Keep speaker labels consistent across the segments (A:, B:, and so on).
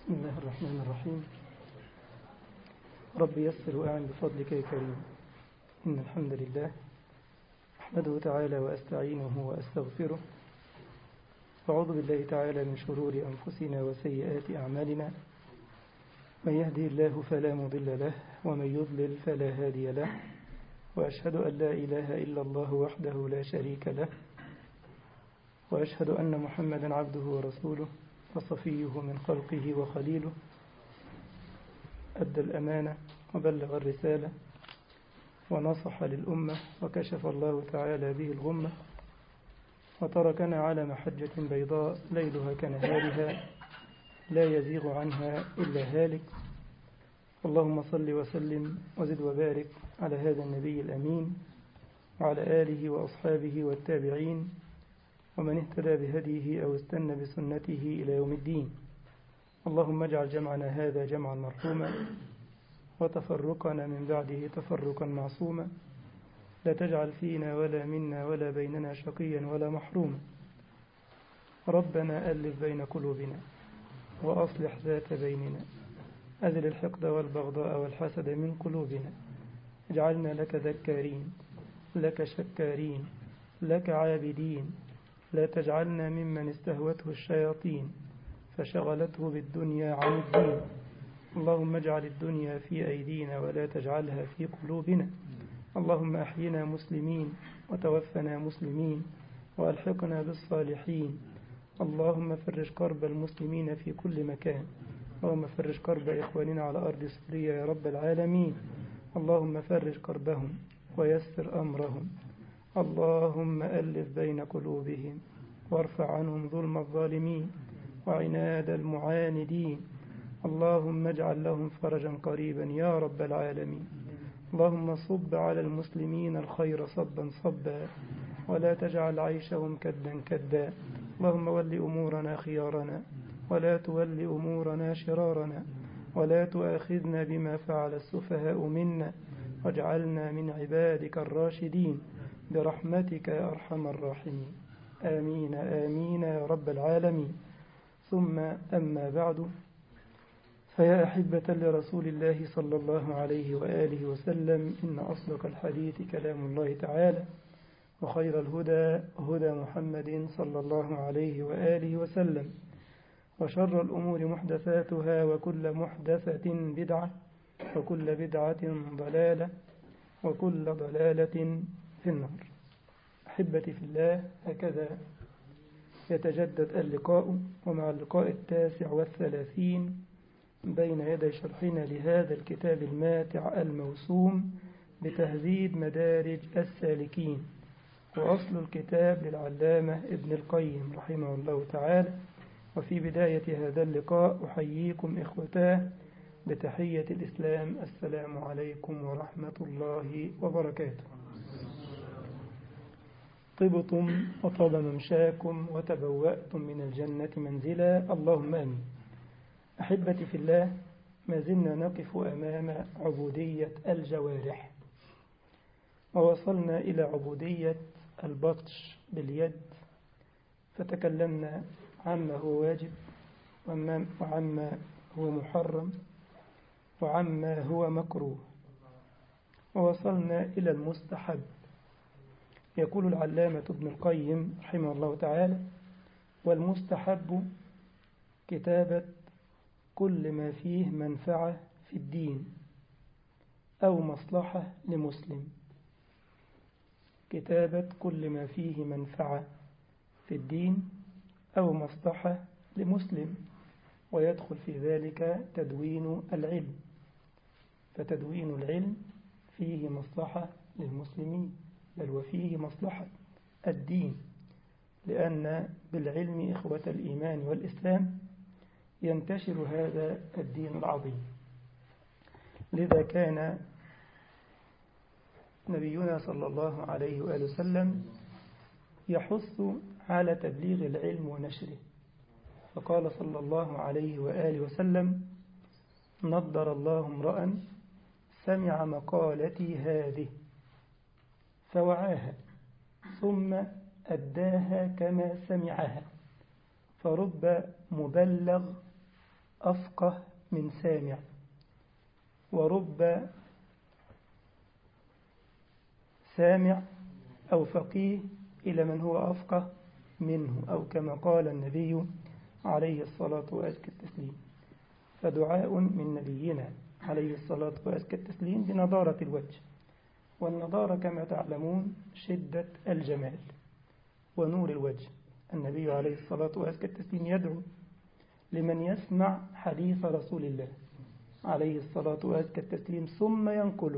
A: بسم الله الرحمن الرحيم رب يسر وأعن بفضلك يا كريم إن الحمد لله أحمده تعالى وأستعينه وأستغفره وأعوذ بالله تعالى من شرور أنفسنا وسيئات أعمالنا من يهدي الله فلا مضل له ومن يضلل فلا هادي له وأشهد أن لا إله إلا الله وحده لا شريك له وأشهد أن محمدا عبده ورسوله وصفيه من خلقه وخليله أدى الأمانة وبلغ الرسالة ونصح للأمة وكشف الله تعالى به الغمة وتركنا على محجة بيضاء ليلها كنهارها لا يزيغ عنها إلا هالك اللهم صل وسلم وزد وبارك على هذا النبي الأمين وعلى آله وأصحابه والتابعين ومن اهتدى بهديه أو استنى بسنته إلى يوم الدين اللهم اجعل جمعنا هذا جمعا مرحوما وتفرقنا من بعده تفرقا معصوما لا تجعل فينا ولا منا ولا بيننا شقيا ولا محروما ربنا ألف بين قلوبنا وأصلح ذات بيننا أزل الحقد والبغضاء والحسد من قلوبنا اجعلنا لك ذكارين لك شكارين لك عابدين لا تجعلنا ممن استهوته الشياطين فشغلته بالدنيا عن الدين اللهم اجعل الدنيا في أيدينا ولا تجعلها في قلوبنا اللهم أحينا مسلمين وتوفنا مسلمين وألحقنا بالصالحين اللهم فرج كرب المسلمين في كل مكان اللهم فرج كرب إخواننا على أرض سوريا يا رب العالمين اللهم فرج كربهم ويسر أمرهم اللهم ألف بين قلوبهم وارفع عنهم ظلم الظالمين وعناد المعاندين اللهم اجعل لهم فرجا قريبا يا رب العالمين اللهم صب على المسلمين الخير صبا صبا ولا تجعل عيشهم كدا كدا اللهم ول أمورنا خيارنا ولا تول أمورنا شرارنا ولا تؤاخذنا بما فعل السفهاء منا واجعلنا من عبادك الراشدين برحمتك يا أرحم الراحمين آمين آمين يا رب العالمين ثم أما بعد فيا أحبة لرسول الله صلى الله عليه وآله وسلم إن أصدق الحديث كلام الله تعالى وخير الهدى هدى محمد صلى الله عليه وآله وسلم وشر الأمور محدثاتها وكل محدثة بدعة وكل بدعة ضلالة وكل ضلالة في النار أحبتي في الله هكذا يتجدد اللقاء ومع اللقاء التاسع والثلاثين بين يدي شرحنا لهذا الكتاب الماتع الموسوم بتهذيب مدارج السالكين وأصل الكتاب للعلامة ابن القيم رحمه الله تعالى وفي بداية هذا اللقاء أحييكم إخوتاه بتحية الإسلام السلام عليكم ورحمة الله وبركاته طبتم وطاب ممشاكم وتبوأتم من الجنة منزلا اللهم آمين أحبتي في الله ما زلنا نقف أمام عبودية الجوارح ووصلنا إلى عبودية البطش باليد فتكلمنا عما هو واجب وعما هو محرم وعما هو مكروه ووصلنا إلى المستحب يقول العلامة ابن القيم رحمه الله تعالى والمستحب كتابة كل ما فيه منفعة في الدين أو مصلحة لمسلم كتابة كل ما فيه منفعة في الدين أو مصلحة لمسلم ويدخل في ذلك تدوين العلم فتدوين العلم فيه مصلحة للمسلمين بل وفيه مصلحة الدين لأن بالعلم إخوة الإيمان والإسلام ينتشر هذا الدين العظيم لذا كان نبينا صلى الله عليه وآله وسلم يحث على تبليغ العلم ونشره فقال صلى الله عليه وآله وسلم نضر الله امرأ سمع مقالتي هذه فوعاها ثم أداها كما سمعها فرب مبلغ أفقه من سامع ورب سامع أو فقيه إلى من هو أفقه منه أو كما قال النبي عليه الصلاة وأزكى التسليم فدعاء من نبينا عليه الصلاة وأزكى التسليم بنضارة الوجه والنضارة كما تعلمون شدة الجمال ونور الوجه النبي عليه الصلاة وأزكى التسليم يدعو لمن يسمع حديث رسول الله عليه الصلاة وأزكى التسليم ثم ينقله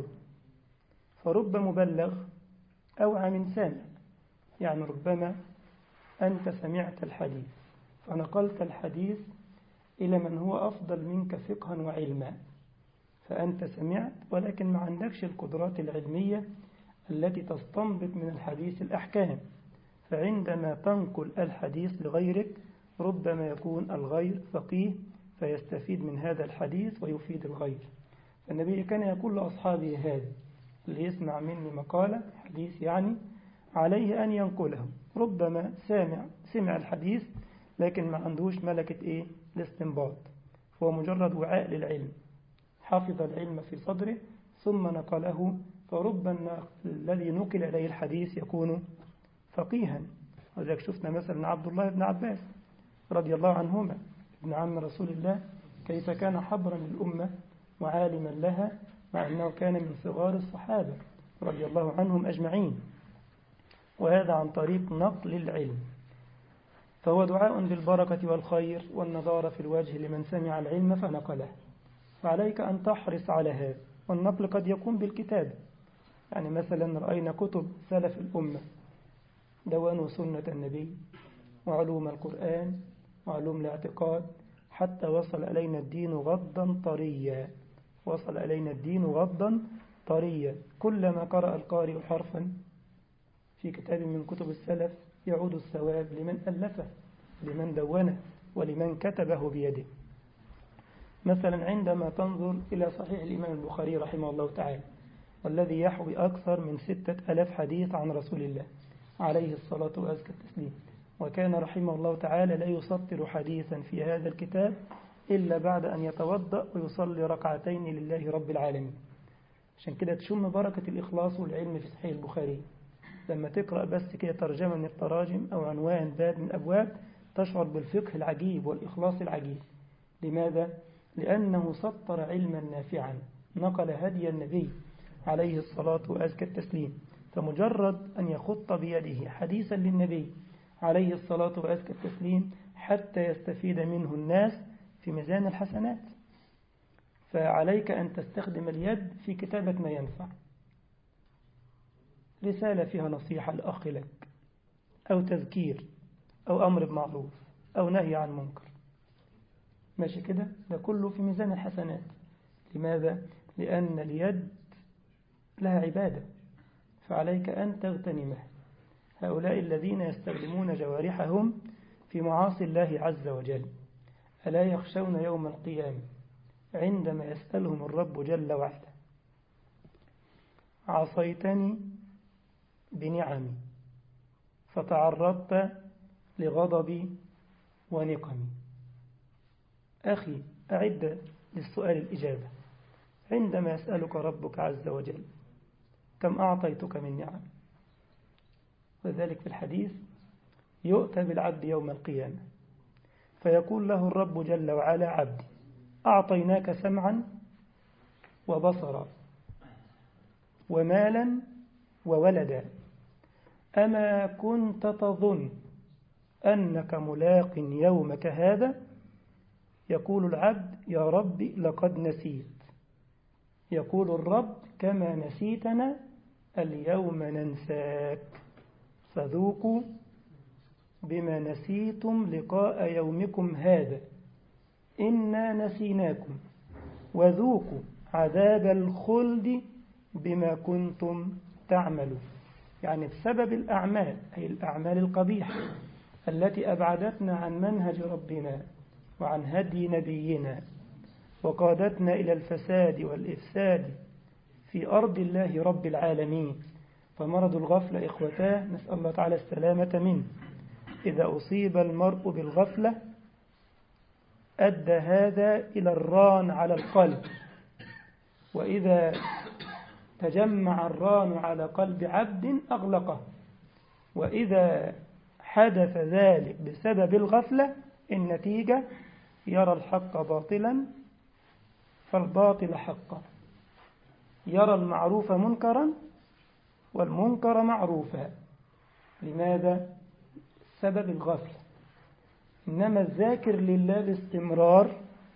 A: فرب مبلغ أوعى من سامع يعني ربما أنت سمعت الحديث فنقلت الحديث إلى من هو أفضل منك فقها وعلما فأنت سمعت ولكن ما عندكش القدرات العلمية التي تستنبط من الحديث الأحكام فعندما تنقل الحديث لغيرك ربما يكون الغير فقيه فيستفيد من هذا الحديث ويفيد الغير فالنبي كان يقول لأصحابه هذا اللي يسمع مني مقالة حديث يعني عليه أن ينقله ربما سامع سمع الحديث لكن ما عندوش ملكة إيه الاستنباط هو مجرد وعاء للعلم حفظ العلم في صدره ثم نقله فربما الذي نقل إليه الحديث يكون فقيها وذلك شفنا مثلا عبد الله بن عباس رضي الله عنهما ابن عم رسول الله كيف كان حبرا للأمة وعالما لها مع أنه كان من صغار الصحابة رضي الله عنهم أجمعين وهذا عن طريق نقل العلم فهو دعاء بالبركة والخير والنظارة في الوجه لمن سمع العلم فنقله فعليك أن تحرص على هذا والنقل قد يكون بالكتاب يعني مثلا رأينا كتب سلف الأمة دوان سنة النبي وعلوم القرآن وعلوم الاعتقاد حتى وصل إلينا الدين غضا طريا وصل إلينا الدين غضا طريا كلما قرأ القارئ حرفا في كتاب من كتب السلف يعود الثواب لمن ألفه لمن دونه ولمن كتبه بيده مثلا عندما تنظر إلى صحيح الإمام البخاري رحمه الله تعالى والذي يحوي أكثر من ستة ألاف حديث عن رسول الله عليه الصلاة وأزكى التسليم وكان رحمه الله تعالى لا يسطر حديثا في هذا الكتاب إلا بعد أن يتوضأ ويصلي ركعتين لله رب العالمين عشان كده تشم بركة الإخلاص والعلم في صحيح البخاري لما تقرأ بس كده ترجمة من التراجم أو عنوان باب من أبواب تشعر بالفقه العجيب والإخلاص العجيب لماذا؟ لأنه سطر علما نافعا نقل هدي النبي عليه الصلاة وأزكى التسليم فمجرد أن يخط بيده حديثا للنبي عليه الصلاة وأزكى التسليم حتى يستفيد منه الناس في ميزان الحسنات فعليك أن تستخدم اليد في كتابة ما ينفع رسالة فيها نصيحة الأخ لك أو تذكير أو أمر بمعروف أو نهي عن منكر ماشي كده ده كله في ميزان الحسنات لماذا؟ لأن اليد لها عبادة فعليك أن تغتنمها هؤلاء الذين يستخدمون جوارحهم في معاصي الله عز وجل ألا يخشون يوم القيامة عندما يسألهم الرب جل وعلا عصيتني بنعمي فتعرضت لغضبي ونقمي أخي أعد للسؤال الإجابة عندما يسألك ربك عز وجل كم أعطيتك من نعم وذلك في الحديث يؤتى بالعبد يوم القيامة فيقول له الرب جل وعلا عبدي أعطيناك سمعا وبصرا ومالا وولدا أما كنت تظن أنك ملاق يومك هذا يقول العبد يا رب لقد نسيت يقول الرب كما نسيتنا اليوم ننساك فذوقوا بما نسيتم لقاء يومكم هذا إنا نسيناكم وذوقوا عذاب الخلد بما كنتم تعملون يعني بسبب الأعمال أي الأعمال القبيحة التي أبعدتنا عن منهج ربنا وعن هدي نبينا وقادتنا إلى الفساد والإفساد في أرض الله رب العالمين فمرض الغفلة إخوتاه نسأل الله تعالى السلامة منه إذا أصيب المرء بالغفلة أدى هذا إلى الران على القلب وإذا تجمع الران على قلب عبد أغلقه وإذا حدث ذلك بسبب الغفلة النتيجة يرى الحق باطلا فالباطل حقا يرى المعروف منكرا والمنكر معروفا لماذا؟ سبب الغفلة إنما الذاكر لله باستمرار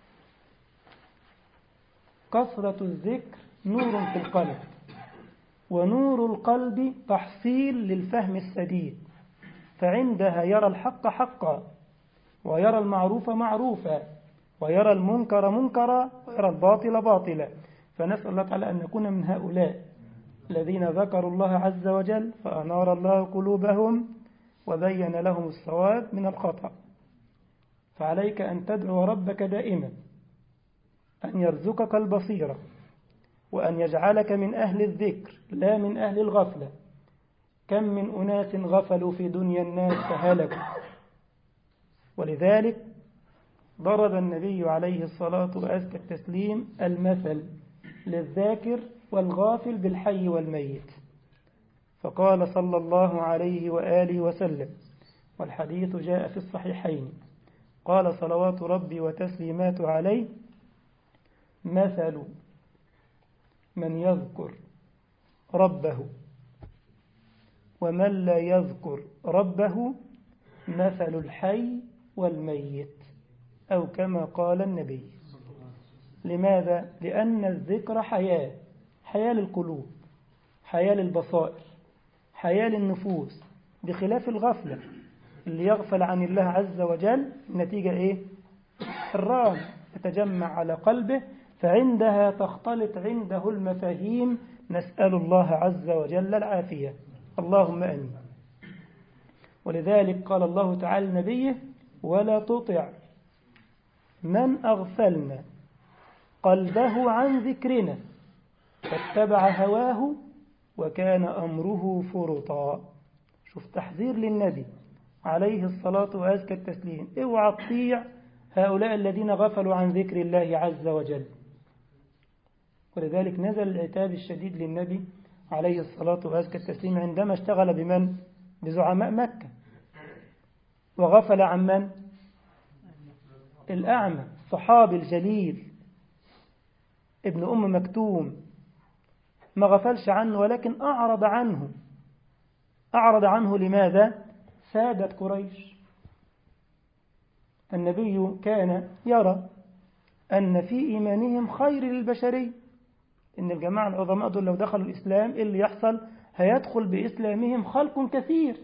A: كثرة الذكر نور في القلب ونور القلب تحصيل للفهم السديد فعندها يرى الحق حقا ويرى المعروف معروفا ويرى المنكر منكرا ويرى الباطل باطلا فنسأل الله تعالى أن نكون من هؤلاء الذين ذكروا الله عز وجل فأنار الله قلوبهم وبين لهم الصواب من الخطأ فعليك أن تدعو ربك دائما أن يرزقك البصيرة وأن يجعلك من أهل الذكر لا من أهل الغفلة كم من أناس غفلوا في دنيا الناس فهلكوا ولذلك ضرب النبي عليه الصلاة وأزكى التسليم المثل للذاكر والغافل بالحي والميت فقال صلى الله عليه وآله وسلم والحديث جاء في الصحيحين قال صلوات ربي وتسليماته عليه مثل من يذكر ربه ومن لا يذكر ربه مثل الحي والميت أو كما قال النبي لماذا؟ لأن الذكر حياة حياة للقلوب حياة للبصائر حياة للنفوس بخلاف الغفلة اللي يغفل عن الله عز وجل النتيجة إيه؟ الرام تتجمع على قلبه فعندها تختلط عنده المفاهيم نسأل الله عز وجل العافية اللهم أمين ولذلك قال الله تعالى لنبيه ولا تطع من أغفلنا قلبه عن ذكرنا فاتبع هواه وكان أمره فرطا شوف تحذير للنبي عليه الصلاة وأزكى التسليم اوعى تطيع هؤلاء الذين غفلوا عن ذكر الله عز وجل ولذلك نزل العتاب الشديد للنبي عليه الصلاة وأزكى التسليم عندما اشتغل بمن؟ بزعماء مكة وغفل عن من؟ الأعمى الصحابي الجليل ابن أم مكتوم ما غفلش عنه ولكن أعرض عنه أعرض عنه لماذا؟ سادة قريش النبي كان يرى أن في إيمانهم خير للبشرية إن الجماعة العظماء دول لو دخلوا الإسلام إيه اللي يحصل هيدخل بإسلامهم خلق كثير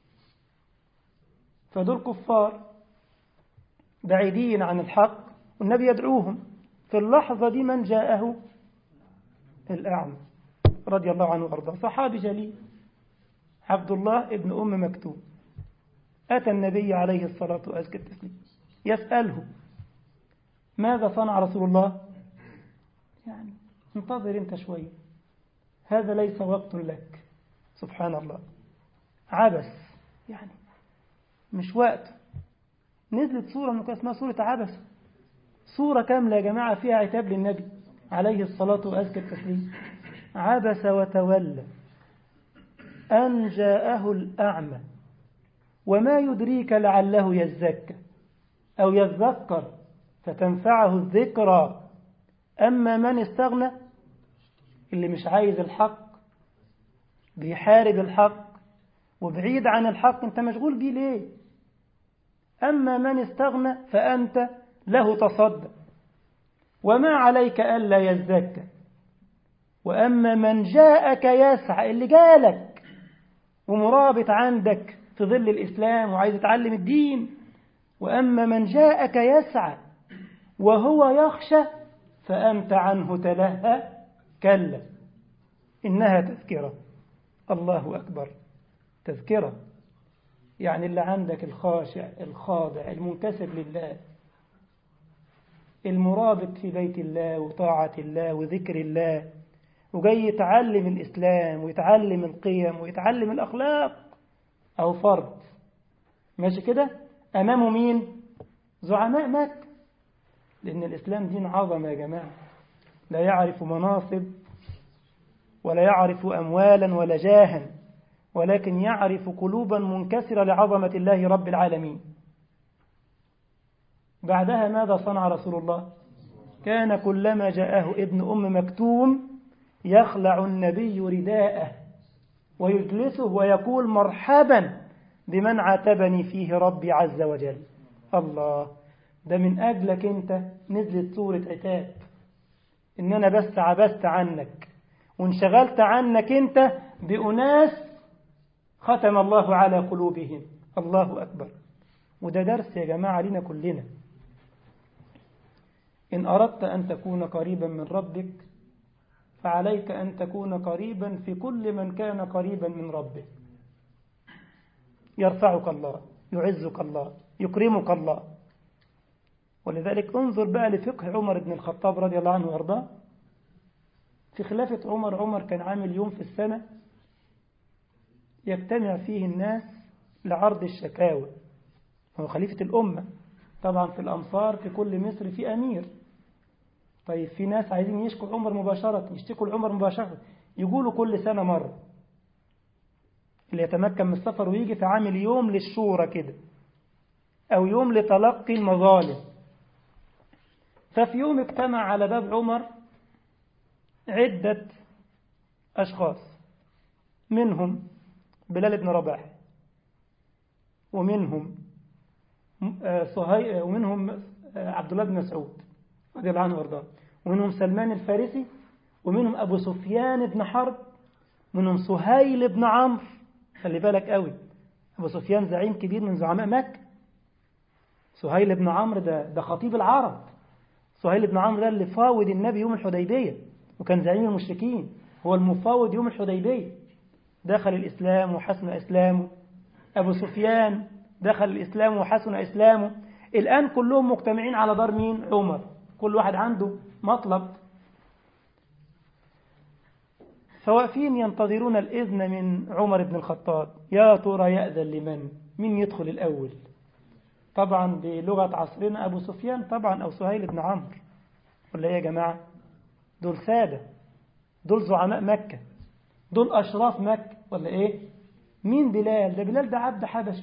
A: فدول كفار بعيدين عن الحق والنبي يدعوهم في اللحظة دي من جاءه الأعمى رضي الله عنه وأرضاه صحابي جليل عبد الله ابن أم مكتوم أتى النبي عليه الصلاة وأزكى التسليم يسأله ماذا صنع رسول الله يعني انتظر انت شوية هذا ليس وقت لك سبحان الله عبس يعني مش وقت نزلت سورة من اسمها سورة عبس سورة كاملة يا جماعة فيها عتاب للنبي عليه الصلاة وأزكى التسليم عبس وتولى أن جاءه الأعمى وما يدريك لعله يزكى أو يذكر فتنفعه الذكرى أما من استغنى اللي مش عايز الحق بيحارب الحق وبعيد عن الحق انت مشغول بيه ليه أما من استغنى فأنت له تصدق وما عليك ألا يزكى وأما من جاءك يسعى اللي جالك ومرابط عندك في ظل الإسلام وعايز يتعلم الدين وأما من جاءك يسعى وهو يخشى فأنت عنه تلهى كلا إنها تذكرة الله أكبر تذكرة يعني اللي عندك الخاشع الخاضع المنكسب لله المرابط في بيت الله وطاعة الله وذكر الله وجاي يتعلم الإسلام ويتعلم القيم ويتعلم الأخلاق أو فرد ماشي كده أمامه مين زعماء مكة لأن الإسلام دين عظمة يا جماعة لا يعرف مناصب ولا يعرف أموالا ولا جاها ولكن يعرف قلوبا منكسرة لعظمة الله رب العالمين بعدها ماذا صنع رسول الله كان كلما جاءه ابن أم مكتوم يخلع النبي رداءه ويجلسه ويقول مرحبا بمن عاتبني فيه ربي عز وجل الله ده من أجلك أنت نزلت سورة عتاب إن أنا بس عبست عنك وانشغلت عنك أنت بأناس ختم الله على قلوبهم الله أكبر وده درس يا جماعة لنا كلنا إن أردت أن تكون قريبا من ربك فعليك أن تكون قريبا في كل من كان قريبا من ربه يرفعك الله يعزك الله يكرمك الله ولذلك انظر بقى لفقه عمر بن الخطاب رضي الله عنه وارضاه في خلافة عمر عمر كان عامل يوم في السنة يجتمع فيه الناس لعرض الشكاوى هو خليفة الأمة طبعا في الأمصار في كل مصر في أمير طيب في ناس عايزين يشكوا عمر مباشرة يشتكوا العمر مباشرة يقولوا كل سنة مرة اللي يتمكن من السفر ويجي في عامل يوم للشورى كده أو يوم لتلقي المظالم ففي يوم اجتمع على باب عمر عدة أشخاص منهم بلال بن رباح ومنهم صهي ومنهم عبد الله بن مسعود رضي الله عنه وارضاه ومنهم سلمان الفارسي ومنهم أبو سفيان بن حرب منهم سهيل بن عمرو خلي بالك قوي أبو سفيان زعيم كبير من زعماء مكة سهيل بن عمرو ده ده خطيب العرب سهيل بن عمرو ده اللي فاوض النبي يوم الحديبية وكان زعيم المشركين هو المفاوض يوم الحديبية دخل الإسلام وحسن إسلامه أبو سفيان دخل الإسلام وحسن إسلامه الآن كلهم مجتمعين على دار مين عمر كل واحد عنده مطلب فواقفين ينتظرون الإذن من عمر بن الخطاب يا ترى يأذن لمن مين يدخل الأول طبعا بلغة عصرنا أبو سفيان طبعا أو سهيل بن عمرو ولا إيه يا جماعة دول سادة دول زعماء مكة دول أشراف مكة ولا إيه مين بلال ده بلال ده عبد حبشي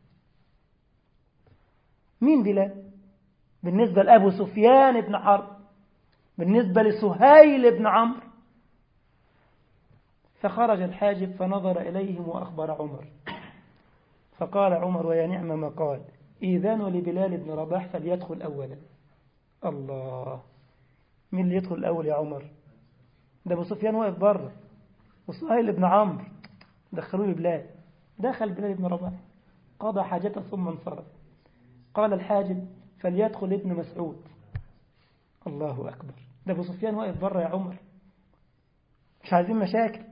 A: مين بلال بالنسبة لأبو سفيان بن حرب بالنسبة لسهيل بن عمرو فخرج الحاجب فنظر إليهم وأخبر عمر فقال عمر ويا نعم ما قال إذن لبلال بن رباح فليدخل أولا الله مين اللي يدخل الأول يا عمر ده أبو سفيان واقف بره وسهيل بن عمرو دخلوا لي بلال دخل بلال بن رباح قضى حاجته ثم انصرف قال الحاجب فليدخل ابن مسعود الله أكبر ده أبو سفيان واقف بره يا عمر مش عايزين مشاكل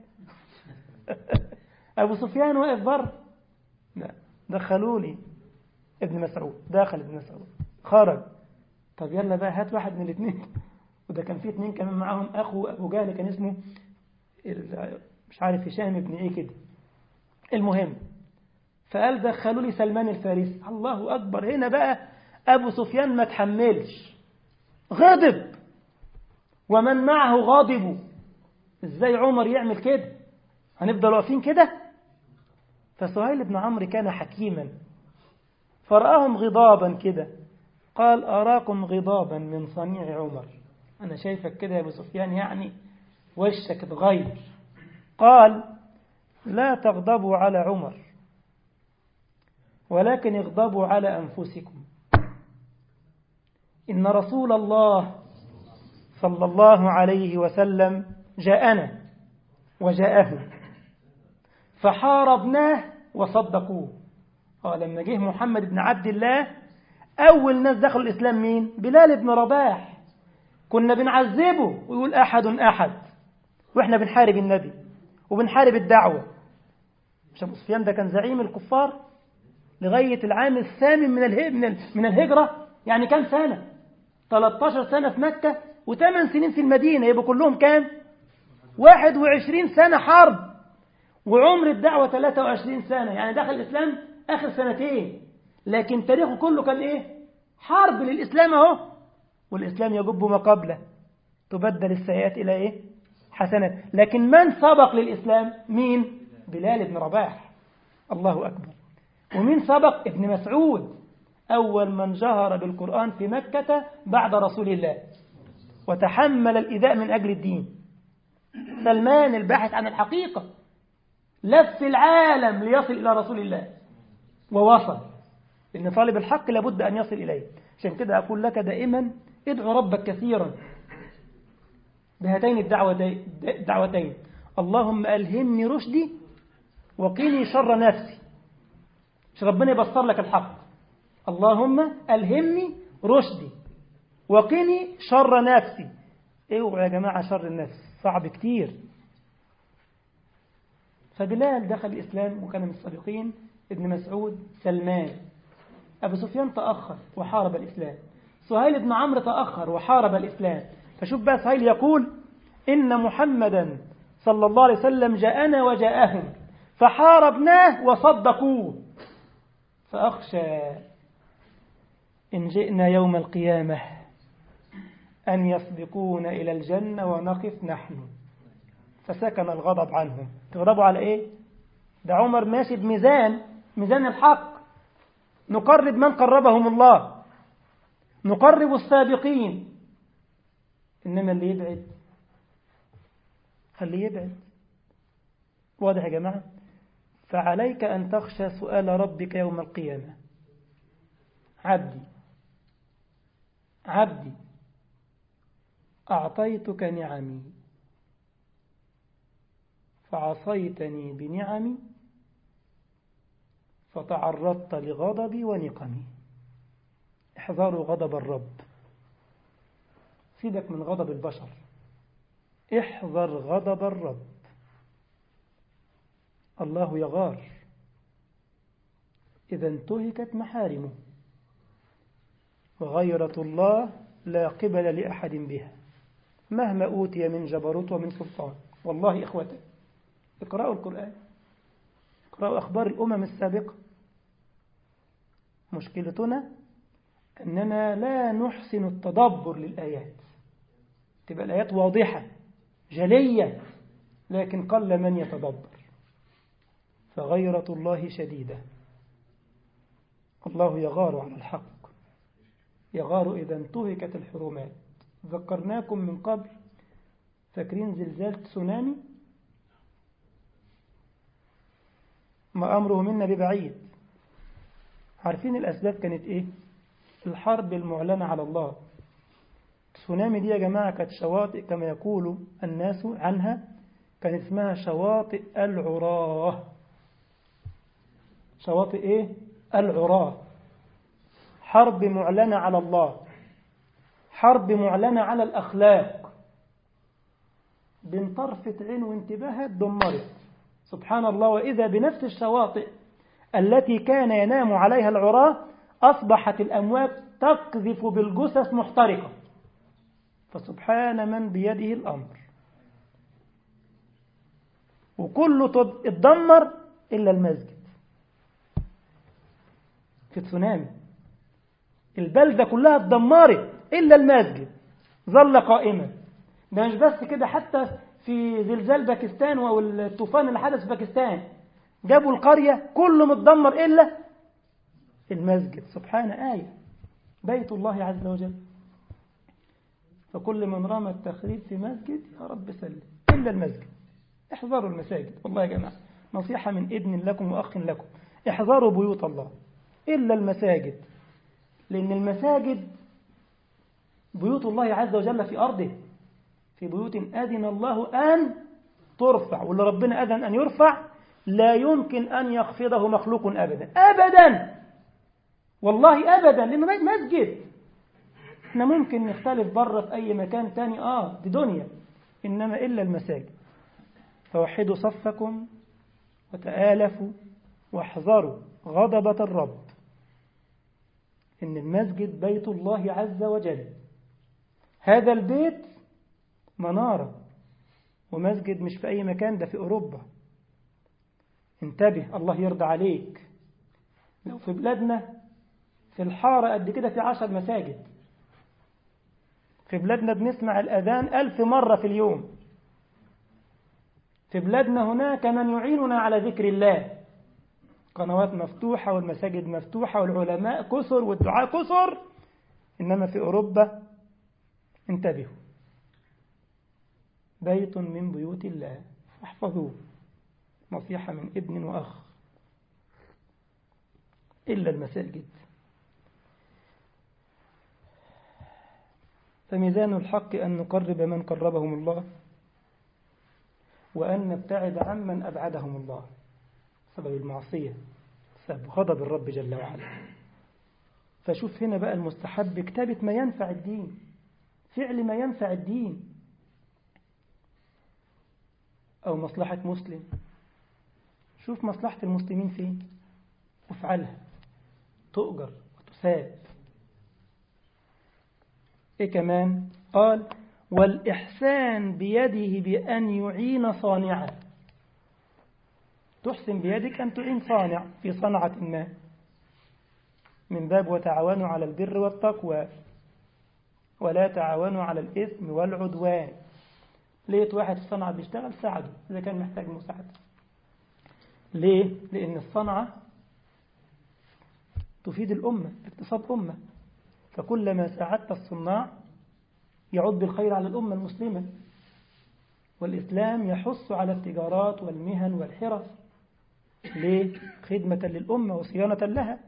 A: أبو سفيان واقف بره لا دخلوا لي ابن مسعود داخل ابن مسعود خرج طب يلا بقى هات واحد من الاثنين وده كان في اثنين كمان معاهم أخو أبو جهل كان اسمه مش عارف هشام ابن ايه كده المهم فقال دخلوا لي سلمان الفارسي الله أكبر هنا بقى أبو سفيان ما تحملش غضب ومن معه غاضبوا ازاي عمر يعمل كده هنفضل واقفين كده فسهيل بن عمرو كان حكيما فرآهم غضابا كده قال أراكم غضابا من صنيع عمر أنا شايفك كده يا أبو سفيان يعني وشك اتغير قال لا تغضبوا على عمر ولكن اغضبوا على أنفسكم إن رسول الله صلى الله عليه وسلم جاءنا وجاءه فحاربناه وصدقوه قال لما جه محمد بن عبد الله أول ناس دخلوا الإسلام مين بلال بن رباح كنا بنعذبه ويقول أحد أحد وإحنا بنحارب النبي وبنحارب الدعوة مش أبو سفيان ده كان زعيم الكفار لغاية العام الثامن من من من الهجرة يعني كام سنة 13 سنة في مكة و8 سنين في المدينة يبقوا كلهم كام 21 سنة حرب وعمر الدعوة 23 سنة يعني دخل الإسلام آخر سنتين لكن تاريخه كله كان إيه حرب للإسلام أهو والإسلام يجب ما قبله تبدل السيئات إلى إيه حسنات لكن من سبق للإسلام مين بلال بن رباح الله أكبر ومين سبق ابن مسعود أول من جهر بالقرآن في مكة بعد رسول الله وتحمل الإذاء من أجل الدين سلمان الباحث عن الحقيقة لف العالم ليصل إلى رسول الله ووصل إن طالب الحق لابد أن يصل إليه عشان كده أقول لك دائما ادعو ربك كثيرا بهاتين الدعوتين اللهم ألهمني رشدي وقيني شر نفسي مش ربنا يبصر لك الحق اللهم ألهمني رشدي وقني شر نفسي اوعوا يا جماعة شر النفس صعب كتير فبلال دخل الإسلام وكان من السابقين ابن مسعود سلمان أبو سفيان تأخر وحارب الإسلام سهيل بن عمرو تأخر وحارب الإسلام فشوف بقى سهيل يقول إن محمدا صلى الله عليه وسلم جاءنا وجاءهم فحاربناه وصدقوه فأخشى إن جئنا يوم القيامة أن يسبقون إلى الجنة ونقف نحن فسكن الغضب عنهم تغضبوا على إيه؟ ده عمر ماشي بميزان ميزان الحق نقرب من قربهم الله نقرب السابقين إنما اللي يبعد خليه يبعد واضح يا جماعة فعليك أن تخشى سؤال ربك يوم القيامة عبدي عبدي أعطيتك نعمي فعصيتني بنعمي فتعرضت لغضبي ونقمي احذروا غضب الرب سيبك من غضب البشر احذر غضب الرب الله يغار إذا انتهكت محارمه وغيرة الله لا قبل لأحد بها مهما أوتي من جبروت ومن سلطان والله إخوتي اقرأوا القرآن اقرأوا أخبار الأمم السابقة مشكلتنا أننا لا نحسن التدبر للآيات تبقى الآيات واضحة جلية لكن قل من يتدبر فغيرة الله شديدة الله يغار على الحق يغار إذا انتهكت الحرمات ذكرناكم من قبل فاكرين زلزال تسونامي ما أمره منا ببعيد عارفين الأسباب كانت إيه الحرب المعلنة على الله تسونامي دي يا جماعة كانت شواطئ كما يقول الناس عنها كان اسمها شواطئ العراه شواطئ إيه العراه حرب معلنة على الله حرب معلنة على الأخلاق بين طرفة عين وانتباهها دمرت سبحان الله وإذا بنفس الشواطئ التي كان ينام عليها العراة أصبحت الأمواج تقذف بالجثث محترقة فسبحان من بيده الأمر وكله اتدمر إلا المسجد في تسونامي البلدة كلها اتدمرت إلا المسجد ظل قائما ده مش بس كده حتى في زلزال باكستان أو الطوفان اللي حدث في باكستان جابوا القرية كله متدمر إلا المسجد سبحان آية بيت الله عز وجل فكل من رمى التخريب في مسجد يا رب سلم إلا المسجد احذروا المساجد والله يا جماعة نصيحة من ابن لكم وأخ لكم احذروا بيوت الله إلا المساجد لأن المساجد بيوت الله عز وجل في أرضه في بيوت أذن الله أن ترفع واللي ربنا أذن أن يرفع لا يمكن أن يخفضه مخلوق أبدا أبدا والله أبدا لأنه مسجد احنا ممكن نختلف بره في أي مكان تاني آه دي دنيا إنما إلا المساجد فوحدوا صفكم وتآلفوا واحذروا غضبة الرب إن المسجد بيت الله عز وجل هذا البيت منارة ومسجد مش في أي مكان ده في أوروبا انتبه الله يرضى عليك لو في بلادنا في الحارة قد كده في عشر مساجد في بلادنا بنسمع الأذان ألف مرة في اليوم في بلادنا هناك من يعيننا على ذكر الله قنوات مفتوحة والمساجد مفتوحة والعلماء كثر والدعاء كثر إنما في أوروبا انتبهوا بيت من بيوت الله احفظوه نصيحة من ابن وأخ إلا المساجد فميزان الحق أن نقرب من قربهم الله وأن نبتعد عمن أبعدهم الله سبب المعصية سبب غضب الرب جل وعلا فشوف هنا بقى المستحب كتابة ما ينفع الدين فعل ما ينفع الدين أو مصلحة مسلم شوف مصلحة المسلمين فين وافعلها تؤجر وتساب إيه كمان قال والإحسان بيده بأن يعين صانعا تحسن بيدك أن تعين صانع في صنعة ما من باب وتعاونوا على البر والتقوى ولا تعاونوا على الإثم والعدوان لقيت واحد في الصنعة بيشتغل ساعده إذا كان محتاج مساعدة ليه؟ لأن الصنعة تفيد الأمة اقتصاد أمة فكلما ساعدت الصناع يعود بالخير على الأمة المسلمة والإسلام يحث على التجارات والمهن والحرف ليه؟ خدمة للأمة وصيانة لها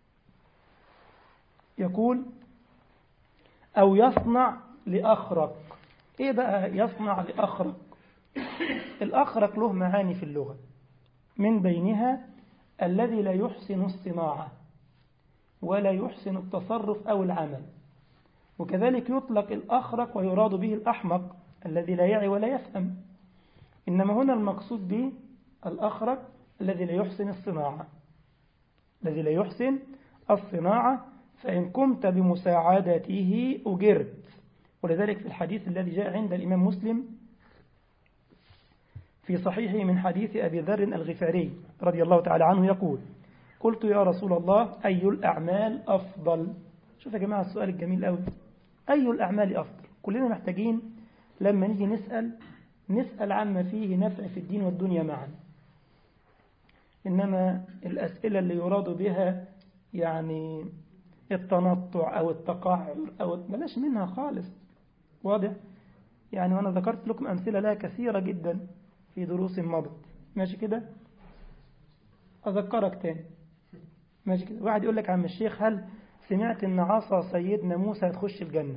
A: يقول أو يصنع لأخرق إيه بقى يصنع لأخرق الأخرق له معاني في اللغة من بينها الذي لا يحسن الصناعة ولا يحسن التصرف أو العمل وكذلك يطلق الأخرق ويراد به الأحمق الذي لا يعي ولا يفهم إنما هنا المقصود به الأخرق الذي لا يحسن الصناعة الذي لا يحسن الصناعة فإن قمت بمساعدته أجرت ولذلك في الحديث الذي جاء عند الإمام مسلم في صحيحه من حديث أبي ذر الغفاري رضي الله تعالى عنه يقول قلت يا رسول الله أي الأعمال أفضل شوف يا جماعة السؤال الجميل قوي أي الأعمال أفضل كلنا محتاجين لما نيجي نسأل نسأل عما فيه نفع في الدين والدنيا معا إنما الأسئلة اللي يراد بها يعني التنطع أو التقعر أو بلاش منها خالص واضح يعني وأنا ذكرت لكم أمثلة لها كثيرة جدا في دروس مضت ماشي كده أذكرك تاني ماشي كده واحد يقول لك عم الشيخ هل سمعت ان عصا سيدنا موسى هتخش الجنة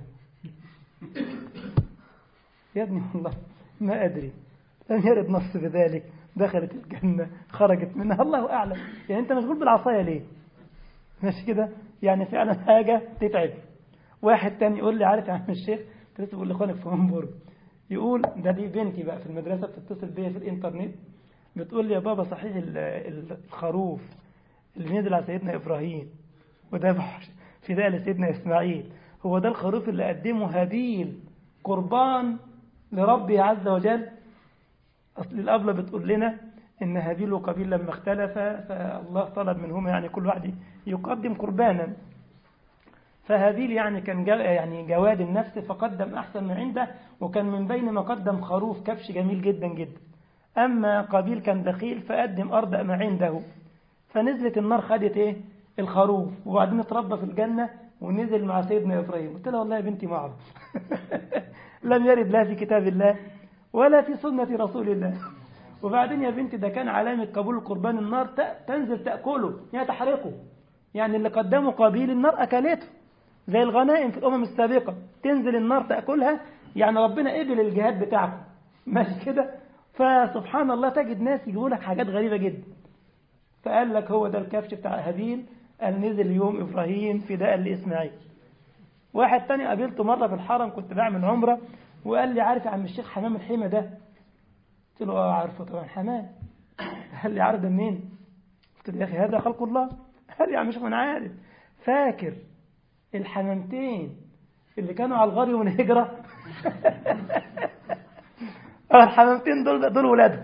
A: يا ابني والله ما أدري لم يرد نص بذلك دخلت الجنة خرجت منها الله أعلم يعني أنت مشغول بالعصاية ليه ماشي كده يعني فعلا حاجة تتعب واحد تاني يقول لي عارف يا عم الشيخ كنت لسه بقول لاخوانك في هامبورغ يقول ده دي بنتي بقى في المدرسة بتتصل بيا في الإنترنت بتقول لي يا بابا صحيح الخروف اللي نزل على سيدنا إبراهيم وذبح فداء لسيدنا إسماعيل هو ده الخروف اللي قدمه هابيل قربان لربه عز وجل أصل الأبلة بتقول لنا إن هابيل وقابيل لما اختلفا فالله طلب منهما يعني كل واحد يقدم قربانا فهابيل يعني كان جو يعني جواد النفس فقدم أحسن ما عنده وكان من بين ما قدم خروف كبش جميل جدا جدا أما قابيل كان بخيل فقدم أردأ ما عنده فنزلت النار خدت إيه الخروف وبعدين اتربى في الجنة ونزل مع سيدنا إبراهيم قلت لها والله يا بنتي ما أعرف لم يرد لا في كتاب الله ولا في سنة رسول الله وبعدين يا بنتي ده كان علامة قبول قربان النار تنزل تأكله يعني تحرقه يعني اللي قدمه قابيل النار أكلته زي الغنائم في الأمم السابقة تنزل النار تأكلها يعني ربنا قبل الجهاد بتاعكم ماشي كده فسبحان الله تجد ناس يجيبوا لك حاجات غريبة جدا فقال لك هو ده الكبش بتاع هابيل قال نزل يوم إبراهيم فداء لإسماعيل واحد تاني قابلته مرة في الحرم كنت بعمل عمرة وقال لي عارف يا عم الشيخ حمام الحمى ده قلت له اه عارفه طبعا حمام قال لي عارف ده منين قلت له يا أخي هذا خلق الله قال لي يا عم الشيخ أنا عارف فاكر الحمامتين اللي كانوا على الغار يوم الهجرة الحمامتين دول دول ولادهم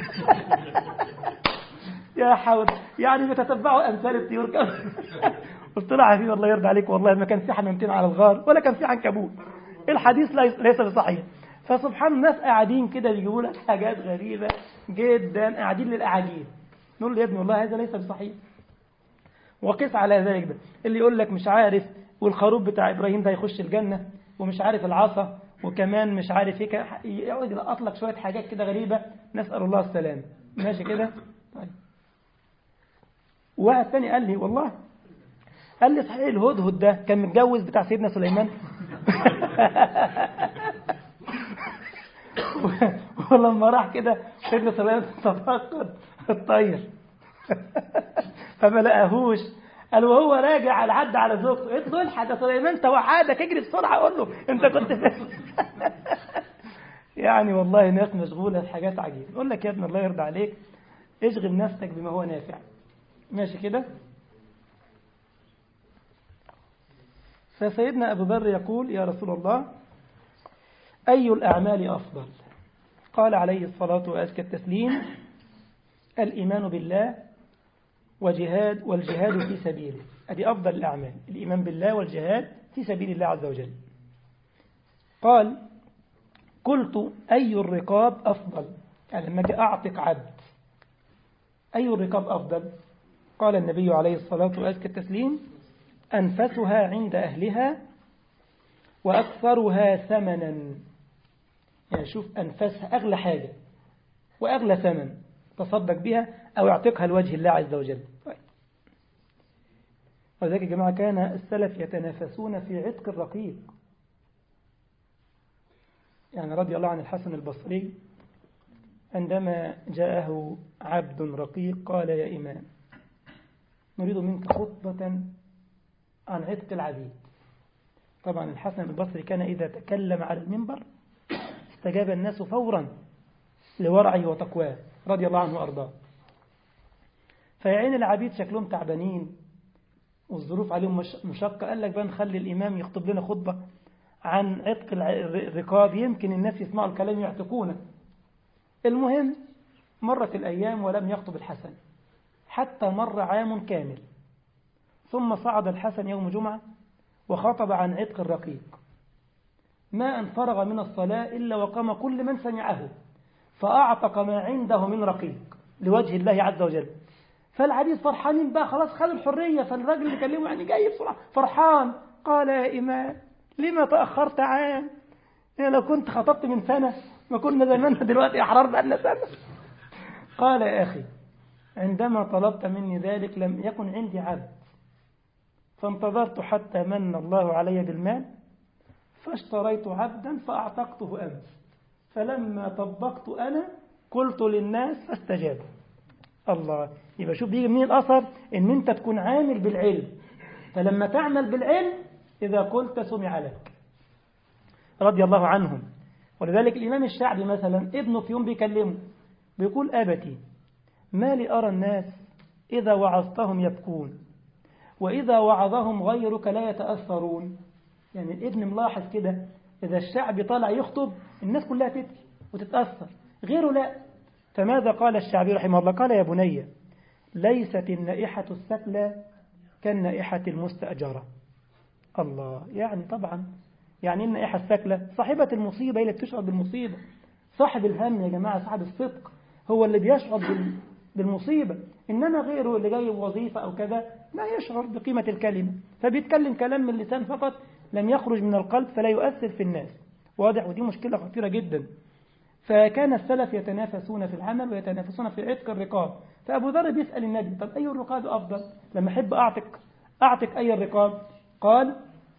A: يا حول يعني بتتبعوا امثال الطيور قلت له حبيبي الله يرضى عليك والله ما كان في حمامتين على الغار ولا كان في عنكبوت الحديث ليس بصحيح فسبحان الناس قاعدين كده بيجيبوا لك حاجات غريبة جدا قاعدين للأعاجيب نقول له يا ابني والله هذا ليس بصحيح وقس على ذلك ده اللي يقول لك مش عارف والخروف بتاع إبراهيم ده يخش الجنة ومش عارف العصا وكمان مش عارف ايه يقعد يلقط لك شوية حاجات كده غريبة نسأل الله السلامة ماشي كده طيب واحد تاني قال لي والله قال لي صحيح الهدهد ده كان متجوز بتاع سيدنا سليمان ولما راح كده سيدنا سليمان تفقد الطير فما لقاهوش قال وهو راجع على عد على زوجته قلت له الحق يا سليمان توحدك اجري بسرعه قول له انت كنت فين يعني والله ناس مشغوله بحاجات عجيبه يقول لك يا ابن الله يرضى عليك اشغل نفسك بما هو نافع ماشي كده فسيدنا أبو ذر يقول يا رسول الله أي الأعمال أفضل قال عليه الصلاة وأزكى التسليم الإيمان بالله وجهاد والجهاد في سبيله هذه أفضل الأعمال الإيمان بالله والجهاد في سبيل الله عز وجل قال قلت أي الرقاب أفضل يعني لما جاء أعتق عبد أي الرقاب أفضل قال النبي عليه الصلاة وأزكى التسليم أنفسها عند أهلها وأكثرها ثمنا يعني شوف أنفسها أغلى حاجة وأغلى ثمن تصدق بها أو يعتقها لوجه الله عز وجل وذلك يا جماعة كان السلف يتنافسون في عتق الرقيق يعني رضي الله عن الحسن البصري عندما جاءه عبد رقيق قال يا إمام نريد منك خطبة عن عتق العبيد طبعا الحسن البصري كان إذا تكلم على المنبر استجاب الناس فورا لورعه وتقواه رضي الله عنه وأرضاه فيعين العبيد شكلهم تعبانين والظروف عليهم مشقة قال لك بقى نخلي الإمام يخطب لنا خطبة عن عتق الرقاب يمكن الناس يسمعوا الكلام يعتقونه المهم مرت الأيام ولم يخطب الحسن حتى مر عام كامل ثم صعد الحسن يوم جمعة وخطب عن عتق الرقيق ما أن فرغ من الصلاة إلا وقام كل من سمعه فأعتق ما عنده من رقيق لوجه الله عز وجل فالعبيد فرحانين بقى خلاص خدوا الحرية فالراجل اللي كلمه يعني جاي بسرعة فرحان قال يا إمام لما تأخرت عام يعني لو كنت خطبت من سنة ما كنا زماننا دلوقتي أحرار بقالنا سنة قال يا أخي عندما طلبت مني ذلك لم يكن عندي عبد فانتظرت حتى من الله علي بالمال فاشتريت عبدا فأعتقته أمس فلما طبقت أنا قلت للناس فاستجابوا الله يبقى شوف بيجي منين الأثر إن أنت تكون عامل بالعلم فلما تعمل بالعلم إذا قلت سمع لك رضي الله عنهم ولذلك الإمام الشعبي مثلا ابنه في يوم بيكلمه بيقول أبتي ما لي أرى الناس إذا وعظتهم يبكون وإذا وعظهم غيرك لا يتأثرون يعني الابن ملاحظ كده إذا الشعب طالع يخطب الناس كلها تبكي وتتأثر غيره لا فماذا قال الشعبي رحمه الله قال يا بني ليست النائحة السفلى كالنائحة المستأجرة الله يعني طبعا يعني النائحة السفلى صاحبة المصيبة هي اللي بتشعر بالمصيبة صاحب الهم يا جماعة صاحب الصدق هو اللي بيشعر بالمصيبة إنما غيره اللي جاي بوظيفة أو كذا لا يشعر بقيمة الكلمة فبيتكلم كلام من اللسان فقط لم يخرج من القلب فلا يؤثر في الناس واضح ودي مشكلة خطيرة جدا فكان السلف يتنافسون في العمل ويتنافسون في عتق الرقاب فأبو ذر بيسأل النبي طب أي الرقاب أفضل لما أحب أعتق أعتق أي الرقاب قال